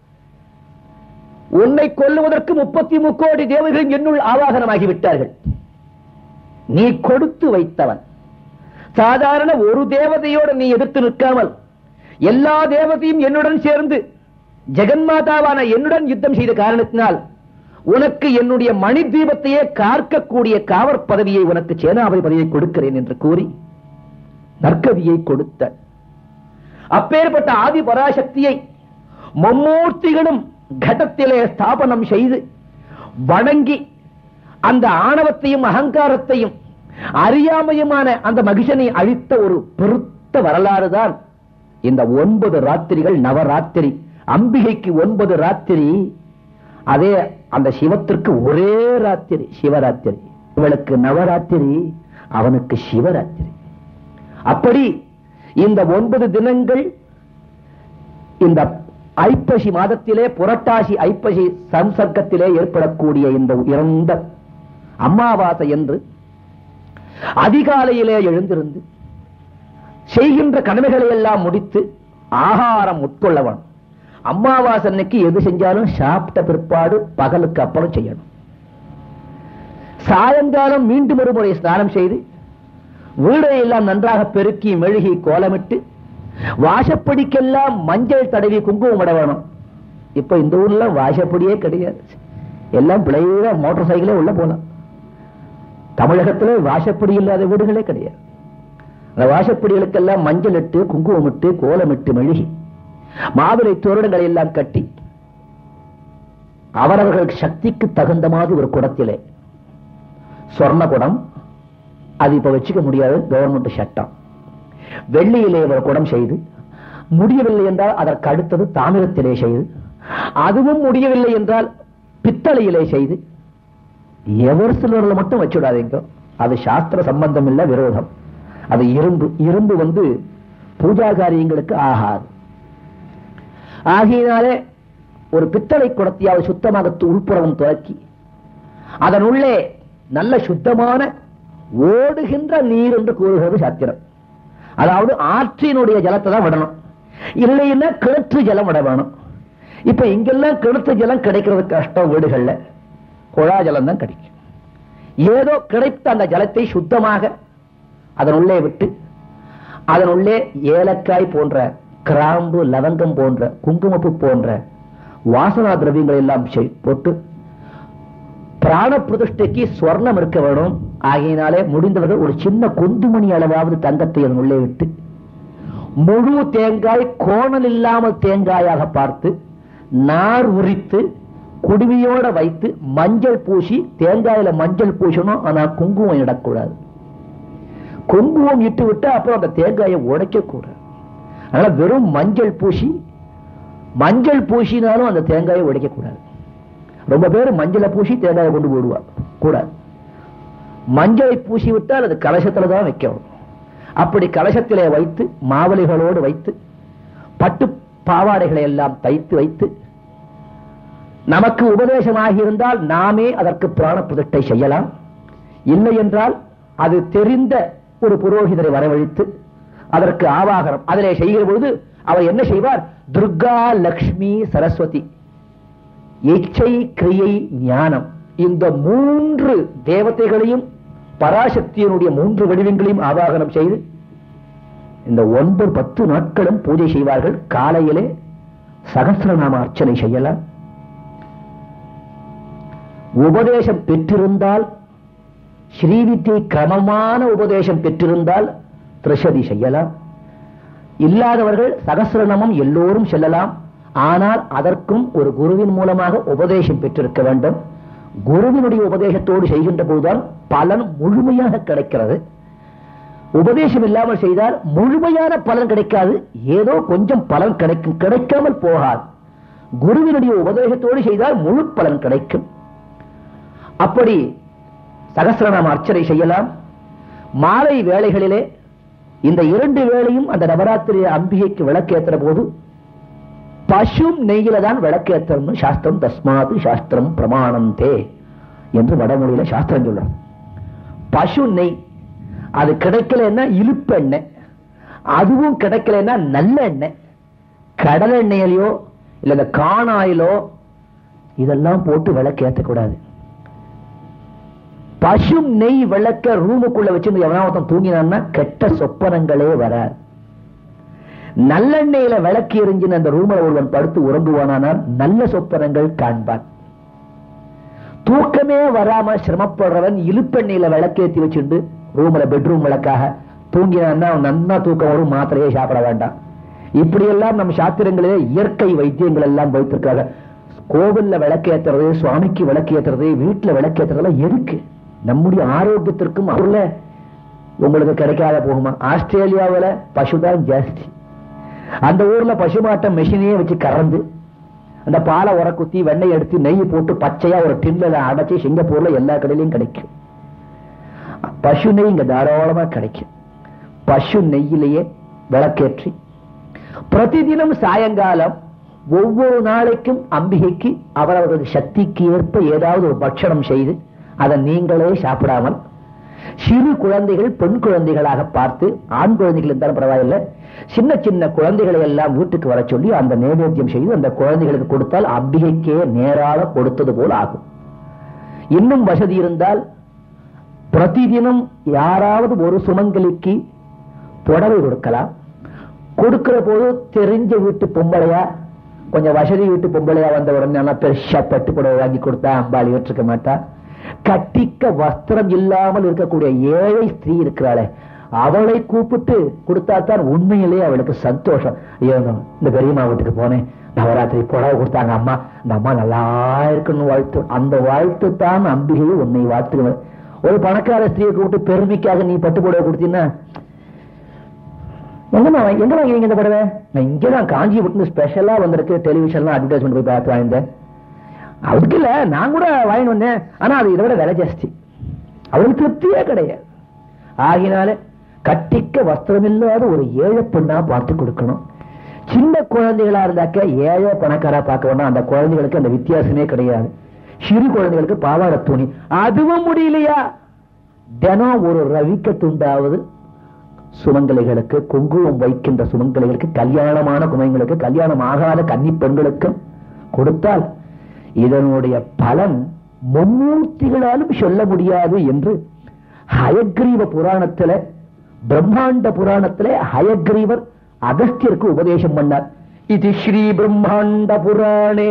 Speaker 2: உன்னை கொல்லுவதற்கு முப்பத்தி முக்கோடி தேவர்கள் என்னுள் ஆவாகனமாகி விட்டார்கள் நீ கொடுத்து வைத்தவன் சாதாரண ஒரு தேவதையோடு நீ எதிர்த்து நிற்காமல் எல்லா தேவதையும் என்னுடன் சேர்ந்து ஜெகன்மாதாவான என்னுடன் யுத்தம் செய்த காரணத்தினால் உனக்கு என்னுடைய மணி தீபத்தையே காக்கக்கூடிய காவற் பதவியை உனக்கு சேனாபதி பதவியை கொடுக்கிறேன் என்று கூறி நற்கதியை கொடுத்த அப்பேற்பட்ட ஆதி பராசக்தியை மும்மூர்த்திகளும் கடத்திலே ஸ்தாபனம் செய்து வணங்கி அந்த ஆணவத்தையும் அகங்காரத்தையும் அறியாமையுமான அந்த மகிஷனை அழித்த ஒரு பெருத்த வரலாறு தான் இந்த ஒன்பது ராத்திரிகள் நவராத்திரி அம்பிகைக்கு ஒன்பது ராத்திரி அதே அந்த சிவத்திற்கு ஒரே ராத்திரி சிவராத்திரி இவளுக்கு நவராத்திரி அவனுக்கு சிவராத்திரி அப்படி இந்த ஒன்பது தினங்கள்
Speaker 1: இந்த ஐப்பசி மாதத்திலே புரட்டாசி ஐப்பசி சம்சர்க்கத்திலே ஏற்படக்கூடிய இந்த இறந்த அமாவாசை என்று அதிகாலையிலே எழுந்திருந்து செய்கின்ற கடமைகளை எல்லாம் முடித்து ஆகாரம் உட்கொள்ளவன் அமாவாசை அன்னைக்கு எது செஞ்சாலும் சாப்பிட்ட பிற்பாடு பகலுக்கு அப்புறம் செய்யணும் சாயங்காலம் மீண்டும் ஒரு முறை ஸ்நானம் செய்து வீடை எல்லாம் நன்றாக பெருக்கி மெழுகி கோலமிட்டு வாசப்படிக்கெல்லாம் மஞ்சள் தடவி குங்குமம் விட வேணும் இப்ப இந்த ஊர்ல வாசப்படியே கிடையாது எல்லாம் பிழைய மோட்டார் சைக்கிளே உள்ள போலாம் தமிழகத்துல வாசப்படி இல்லாத வீடுகளே கிடையாது அந்த வாசப்படிகளுக்கெல்லாம் மஞ்சள் இட்டு குங்குமம் இட்டு கோலமிட்டு மெழுகி மாவிலை தோரணங்களை எல்லாம் கட்டி அவரவர்கள் சக்திக்கு தகுந்த மாதிரி ஒரு குடத்திலே சொர்ண குடம் அது இப்ப வச்சுக்க முடியாது கவர்மெண்ட் சட்டம் வெள்ளியிலே ஒரு குடம் செய்து முடியவில்லை என்றால் அதற்கு அடுத்தது தாமிரத்திலே செய்து அதுவும் முடியவில்லை என்றால் பித்தளையிலே செய்து எவர் சிலரில் மட்டும் வச்சுடாதீங்க அது சாஸ்திர சம்பந்தம் இல்ல விரோதம் அது இரும்பு இரும்பு வந்து பூஜா காரியங்களுக்கு ஆகாது ஆகையினாலே ஒரு பித்தளை குடத்தையாவது சுத்தமாக உள்புறம் துவக்கி அதனுள்ளே நல்ல சுத்தமான ஓடுகின்ற நீர் என்று கூறுகிறது சாத்திரம் அதாவது ஆற்றினுடைய ஜலத்தை தான் விடணும் இல்லைன்னா கிணற்று ஜலம் விட வேணும் இப்ப இங்கெல்லாம் கிணற்று ஜலம் கிடைக்கிறது கஷ்டம் வீடுகள்ல குழா ஜலம் தான் கிடைக்கும் ஏதோ கிடைத்த அந்த ஜலத்தை சுத்தமாக அதனுள்ளே விட்டு அதனுள்ளே ஏலக்காய் போன்ற கிராம்பு லவங்கம் போன்ற குங்குமப்பு போன்ற வாசனா திரவியங்கள் எல்லாம் செய்- போட்டு பிராண பிரதிஷ்டைக்கு ஸ்வர்ணம் இருக்க வேணும் ஆகையினாலே முடிந்தவர்கள் ஒரு சின்ன குந்துமணி அளவாவது தங்கத்தை அதன் உள்ளே விட்டு முழு தேங்காய் கோணல் இல்லாமல் தேங்காயாக பார்த்து நார் உரித்து குடுமியோட வைத்து மஞ்சள் பூசி தேங்காயில மஞ்சள் பூசணும் ஆனா குங்குமம் இடக்கூடாது குங்குமம் இட்டு விட்டு அப்புறம் அந்த தேங்காயை உடைக்க கூடாது அதனால வெறும் மஞ்சள் பூசி மஞ்சள் பூசினாலும் அந்த தேங்காயை உடைக்க கூடாது ரொம்ப பேர் மஞ்சளை பூசி தேங்காயை கொண்டு போடுவார் கூடாது மஞ்சளை பூசி விட்டால் அது கலசத்துல தான் வைக்கணும் அப்படி கலசத்திலே வைத்து மாவலிகளோடு வைத்து பட்டு பாவாடைகளை எல்லாம் தைத்து வைத்து நமக்கு உபதேசமாகி இருந்தால் நாமே அதற்கு பிராண பிரதிஷ்டை செய்யலாம் இல்லை என்றால் அது தெரிந்த ஒரு புரோகிதரை வரவழைத்து அதற்கு ஆவாகனம் அதிலே செய்கிற பொழுது அவர் என்ன செய்வார் துர்கா லக்ஷ்மி சரஸ்வதி இச்சை கிரியை ஞானம் இந்த மூன்று தேவதைகளையும் பராசக்தியினுடைய மூன்று வடிவங்களையும் ஆவாகனம் செய்து இந்த ஒன்பது பத்து நாட்களும் பூஜை செய்வார்கள் காலையிலே சகசிரநாம அர்ச்சனை செய்யலாம் உபதேசம் பெற்றிருந்தால் ஸ்ரீவித்தை கிரமமான உபதேசம் பெற்றிருந்தால் திரிசதி செய்யலாம் இல்லாதவர்கள் சகசிரநாமம் எல்லோரும் செல்லலாம் ஆனால் அதற்கும் ஒரு குருவின் மூலமாக உபதேசம் பெற்றிருக்க வேண்டும் குருவினுடைய உபதேசத்தோடு செய்கின்ற போதுதான் பலன் முழுமையாக கிடைக்கிறது உபதேசம் இல்லாமல் செய்தால் முழுமையான பலன் கிடைக்காது ஏதோ கொஞ்சம் பலன் கிடைக்கும் கிடைக்காமல் போகாது குருவினுடைய உபதேசத்தோடு செய்தால் முழு பலன் கிடைக்கும் அப்படி சகசிரநாம அர்ச்சனை செய்யலாம் மாலை வேளைகளிலே இந்த இரண்டு வேளையும் அந்த நவராத்திரி அம்பிகைக்கு விளக்கேற்றுற போது பசும் நெய்யில தான் விளக்கேற்றம்னு சாஸ்திரம் தஸ்மாது சாஸ்திரம் பிரமாணந்தே என்று வடமொழியில சாஸ்திரம் சொல்றோம் பசு நெய் அது கிடைக்கலன்னா இழுப்பெண்ணெய் அதுவும் கிடைக்கலன்னா நல்ல எண்ணெய் கடல் எண்ணெயிலையோ இல்ல இந்த காணாயிலோ இதெல்லாம் போட்டு விளக்கு ஏற்றக்கூடாது பசு நெய் விளக்க ரூமுக்குள்ள வச்சு எவனா ஒருத்தன் தூங்கினான்னா கெட்ட சொப்பனங்களே வராது நல்லெண்ணெயில விளக்கு எரிஞ்சின அந்த ரூமில் ஒருவன் படுத்து உறங்குவானால் நல்ல சொப்பனங்கள் காண்பான் தூக்கமே வராம சிரமப்படுறவன் இழுப்பெண்ணெயில விளக்கேத்தி வச்சுண்டு ரூம்ல பெட்ரூம் விளக்காக தூங்கினான்னா அவன் நன்னா தூக்கம் வரும் மாத்திரையே சாப்பிட வேண்டாம் இப்படி எல்லாம் நம்ம சாத்திரங்களிலே இயற்கை வைத்தியங்கள் எல்லாம் வைத்திருக்காங்க கோவில்ல விளக்கேத்துறது சுவாமிக்கு விளக்கேத்துறது வீட்டுல விளக்கேத்துறதெல்லாம் எதுக்கு நம்முடைய ஆரோக்கியத்திற்கும் அவர்ல உங்களுக்கு கிடைக்காத போகுமா ஆஸ்திரேலியாவுல பசுதான் ஜாஸ்தி அந்த ஊர்ல பசுமாட்ட மெஷினையே வச்சு கறந்து அந்த பாலை உர குத்தி வெண்ணெய் எடுத்து நெய் போட்டு பச்சையா ஒரு டின்ல அடைச்சு சிங்கப்பூர்ல எல்லா கடையிலையும் கிடைக்கும் பசு நெய் இங்க தாராளமா கிடைக்கும் பசு நெய்யிலேயே விளக்கேற்றி
Speaker 2: பிரதிதினம் சாயங்காலம் ஒவ்வொரு நாளைக்கும் அம்பிகைக்கு அவரவர்கள் சக்திக்கு ஏற்ப ஏதாவது ஒரு பட்சணம் செய்து அதை நீங்களே சாப்பிடாமல் சிறு குழந்தைகள் பெண் குழந்தைகளாக பார்த்து ஆண் குழந்தைகள் இருந்தாலும் பரவாயில்லை சின்ன சின்ன குழந்தைகளை எல்லாம் வீட்டுக்கு வர சொல்லி அந்த நைவேத்தியம் செய்து அந்த குழந்தைகளுக்கு கொடுத்தால் அம்பிகைக்கே நேராக கொடுத்தது போல் ஆகும் இன்னும் வசதி இருந்தால் பிரதிதினம் யாராவது ஒரு சுமங்கலிக்கு புடவை கொடுக்கலாம் கொடுக்கிற போது தெரிஞ்ச வீட்டு பொம்பளையா கொஞ்சம் வசதி வீட்டு பொம்பளையா வந்த உடனே நல்லா பெருசா பட்டு புடவை வாங்கி கொடுத்தா அம்பாளி ஏற்றுக்க மாட்டா கட்டிக்க வஸ்திரம் இல்லாமல் இருக்கக்கூடிய ஏழை ஸ்திரீ இருக்கிறாளே அவளை கூப்பிட்டு கொடுத்தா தான் உண்மையிலேயே அவளுக்கு சந்தோஷம் ஐயோ இந்த பெரியம்மா வீட்டுக்கு போனேன் நவராத்திரி புடவை கொடுத்தாங்க அம்மா இந்த அம்மா நல்லா இருக்கணும் வாழ்த்து அந்த வாழ்த்து தான் அம்பிகையை உன்னை வாழ்த்துவேன் ஒரு பணக்கார ஸ்திரீயை கூப்பிட்டு பெருமைக்காக நீ பட்டு புடவை கொடுத்தீங்கன்னா எங்கம்மா எங்க வாங்கினீங்க இந்த புடவை நான் இங்கதான் காஞ்சிபுரத்துல ஸ்பெஷலா வந்திருக்கு டெலிவிஷன்லாம் அட்வர்டைஸ்மெண்ட் போய் பார்த்து வாங்கிட்டேன் அதுக்கு இல்ல நான் கூட வாங்கி வந்தேன் ஆனா அது இதை விட விலை ஜாஸ்தி அவளுக்கு திருப்தியே கிடையாது ஆகினால கட்டிக்க வஸ்திரம் இல்லாத ஒரு ஏழை பெண்ணா பார்த்து கொடுக்கணும் சின்ன குழந்தைகளா இருந்தாக்க ஏழை பணக்காரா பார்க்க வேண்டாம் அந்த குழந்தைகளுக்கு அந்த வித்தியாசமே கிடையாது சிறு குழந்தைகளுக்கு பாவாடை துணி அதுவும் முடியலையா தினம் ஒரு ரவிக்க துண்டாவது சுமங்கலைகளுக்கு குங்குமம் வைக்கின்ற சுமங்கலைகளுக்கு கல்யாணமான குமைங்களுக்கு கல்யாணம் ஆகாத கன்னி பெண்களுக்கும் கொடுத்தால் இதனுடைய பலன் மும்மூர்த்திகளாலும் சொல்ல முடியாது என்று ஹயக்ரீவ புராணத்துல பிரம்மாண்ட புராணத்துல ஹயக்ரீவர் அகஸ்தியருக்கு உபதேசம் பண்ணார் இது ஸ்ரீ பிரம்மாண்ட புராணே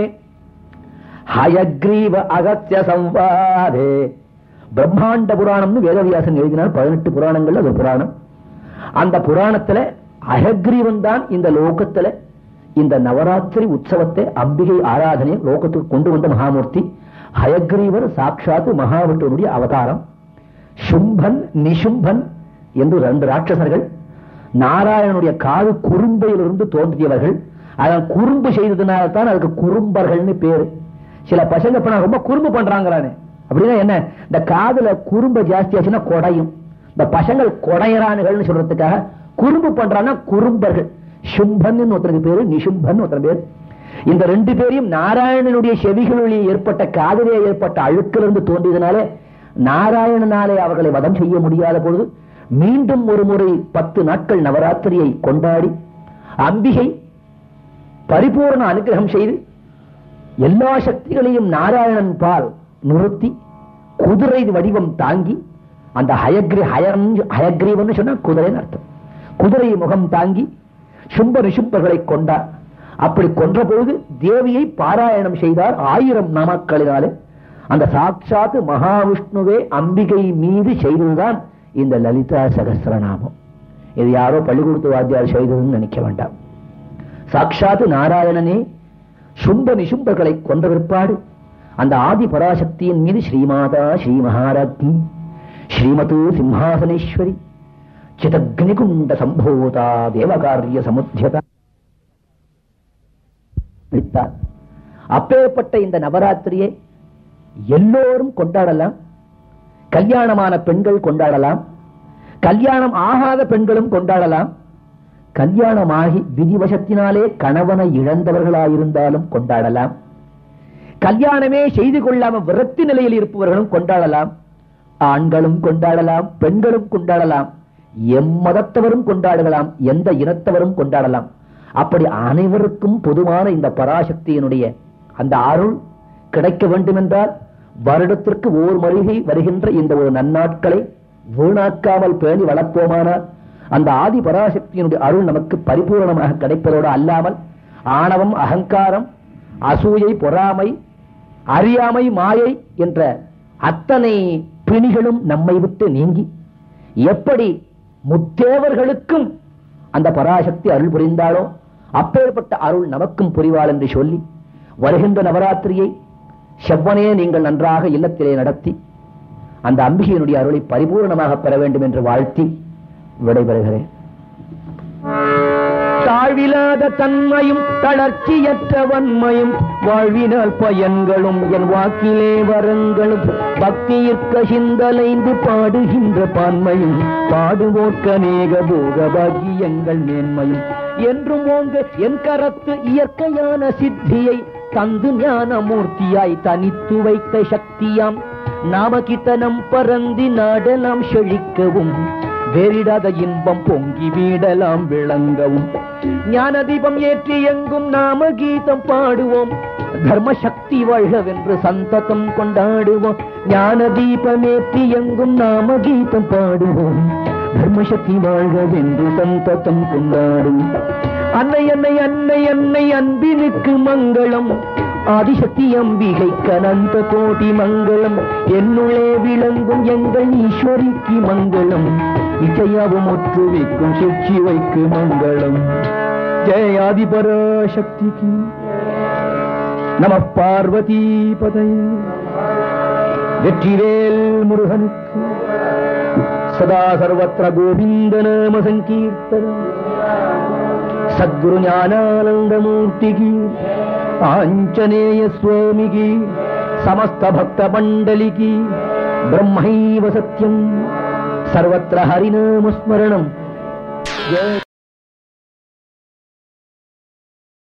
Speaker 2: ஹயக்ரீவ அகத்திய சம்வாதே பிரம்மாண்ட புராணம்னு வேதவியாசன் எழுதினார் பதினெட்டு புராணங்கள் அது புராணம் அந்த புராணத்துல அகக்ரீவன் தான் இந்த லோகத்துல இந்த நவராத்திரி உற்சவத்தை அம்பிகை ஆராதனை லோகத்துக்கு கொண்டு வந்த மகாமூர்த்தி ஹயக்ரீவர் சாட்சாத் மகாவிஷ்ணுடைய அவதாரம் சும்பன் நிசும்பன் என்று ரெண்டு ராட்சசர்கள் நாராயணனுடைய காது குறும்பையிலிருந்து தோன்றியவர்கள் அதன் குறும்பு செய்ததுனால தான் அதுக்கு குறும்பர்கள்னு பேரு சில பசங்க இப்ப நான் ரொம்ப குறும்பு பண்றாங்கறானே அப்படின்னா என்ன இந்த காதுல குறும்பு ஜாஸ்தியாச்சுன்னா கொடையும் இந்த பசங்கள் கொடையரானுகள்னு சொல்றதுக்காக குறும்பு பண்றான்னா குறும்பர்கள் சும்பன் ஒருத்தருக்கு பேரு நிசும்பன் ஒருத்தர் பேர் இந்த ரெண்டு பேரையும் நாராயணனுடைய செவிகளில் ஏற்பட்ட காதலே ஏற்பட்ட அழுக்கிலிருந்து தோன்றியதுனாலே நாராயணனாலே அவர்களை வதம் செய்ய முடியாத பொழுது மீண்டும் ஒரு முறை பத்து நாட்கள் நவராத்திரியை கொண்டாடி அம்பிகை பரிபூர்ண அனுகிரகம் செய்து எல்லா சக்திகளையும் நாராயணன் பால் நிறுத்தி குதிரை வடிவம் தாங்கி அந்த ஹயக்ரி ஹயன் ஹயக்ரீவன் சொன்னா குதிரைன்னு அர்த்தம் குதிரை முகம் தாங்கி சும்ப நிசும்பர்களை கொண்டார் அப்படி கொன்ற பொழுது தேவியை பாராயணம் செய்தார் ஆயிரம் நாமக்களினாலே அந்த சாட்சாத் மகாவிஷ்ணுவே அம்பிகை மீது செய்ததுதான் இந்த லலிதா சகசிரநாமம் இது யாரோ பள்ளிக்கூடத்து வாத்தியார் செய்ததுன்னு நினைக்க வேண்டாம் சாட்சாத் நாராயணனே சும்ப நிசும்பர்களை கொன்ற பிற்பாடு அந்த ஆதி பராசக்தியின் மீது ஸ்ரீமாதா ஸ்ரீ மகாராஜ்னி ஸ்ரீமது சிம்ஹாசனேஸ்வரி சிதக்னிகுண்ட சம்போதா தேவகாரிய சமுத்தியதா விட்டார் அப்பேற்பட்ட இந்த நவராத்திரியை எல்லோரும் கொண்டாடலாம் கல்யாணமான பெண்கள் கொண்டாடலாம் கல்யாணம் ஆகாத பெண்களும் கொண்டாடலாம் கல்யாணமாகி விதிவசத்தினாலே கணவனை இழந்தவர்களாயிருந்தாலும் கொண்டாடலாம் கல்யாணமே செய்து கொள்ளாம விரத்தி நிலையில் இருப்பவர்களும் கொண்டாடலாம் ஆண்களும் கொண்டாடலாம் பெண்களும் கொண்டாடலாம் எம்மதத்தவரும் கொண்டாடலாம் எந்த இனத்தவரும் கொண்டாடலாம் அப்படி அனைவருக்கும் பொதுவான இந்த பராசக்தியினுடைய அந்த அருள் கிடைக்க வேண்டும் என்றால் வருடத்திற்கு ஓர் மளிகை வருகின்ற இந்த ஒரு நன்னாட்களை வீணாக்காமல் பேணி வளர்ப்போமானால் அந்த ஆதி பராசக்தியினுடைய அருள் நமக்கு பரிபூரணமாக கிடைப்பதோடு அல்லாமல் ஆணவம் அகங்காரம் அசூயை பொறாமை அறியாமை மாயை என்ற அத்தனை பிணிகளும் நம்மை விட்டு நீங்கி எப்படி முத்தேவர்களுக்கும் அந்த பராசக்தி அருள் புரிந்தாலோ அப்பேற்பட்ட அருள் நமக்கும் புரிவாள் என்று சொல்லி வருகின்ற நவராத்திரியை செவ்வனே நீங்கள் நன்றாக இல்லத்திலே நடத்தி அந்த அம்பிகையினுடைய அருளை பரிபூர்ணமாக பெற வேண்டும் என்று வாழ்த்தி விடைபெறுகிறேன் தாழ்விலாத தன்மையும் தளர்ச்சியற்ற வன்மையும் வாழ்வினால் பயன்களும் என் வாக்கிலே வரங்களும் பக்தியிற்க சிந்தலைந்து பாடுகின்ற பான்மையும் பாடுவோர்க்க நேக போக பாக்கியங்கள் மேன்மையும்
Speaker 1: என்றும் ஓங்க என் கரத்து இயற்கையான சித்தியை தந்து ஞான மூர்த்தியாய் தனித்து வைத்த சக்தியாம் நாமகித்தனம் பரந்தி நாடலாம் செழிக்கவும் வேறிடாத இன்பம் பொங்கி வீடலாம் விளங்கவும் ஞான தீபம் ஏற்றி எங்கும் நாம கீதம் பாடுவோம் தர்ம சக்தி வாழ்கவென்று சந்ததம் கொண்டாடுவோம் ஞான தீபமேற்றி எங்கும் நாம கீதம் பாடுவோம் தர்மசக்தி வாழ்கவென்று சந்ததம் கொண்டாடும் அன்னை அன்னை அன்னை அன்னை அன்பினுக்கு மங்களம் ஆதிசக்தி அம்பிகைக்கு அனந்த கோடி மங்களம் என்னுள்ளே விளங்கும் எங்கள் ஈஸ்வரிக்கு மங்களம் இச்சையாவும் ஒற்று வைக்கும் சிற்சி வைக்கு மங்களம் ஜெய ஆதிபராசக்திக்கு நம பார்வதி பதை வெற்றிவேல் முருகனுக்கு சதா சர்வத்திர கோவிந்த நாம சங்கீர்த்தனம் సద్గురు జ్ఞానానందమూర్తికి ఆంజనేయ స్వామికి సమస్త భక్త మండలికి బ్రహ్మైవ సత్యం సర్వత్ర హరినామస్మరణం జయ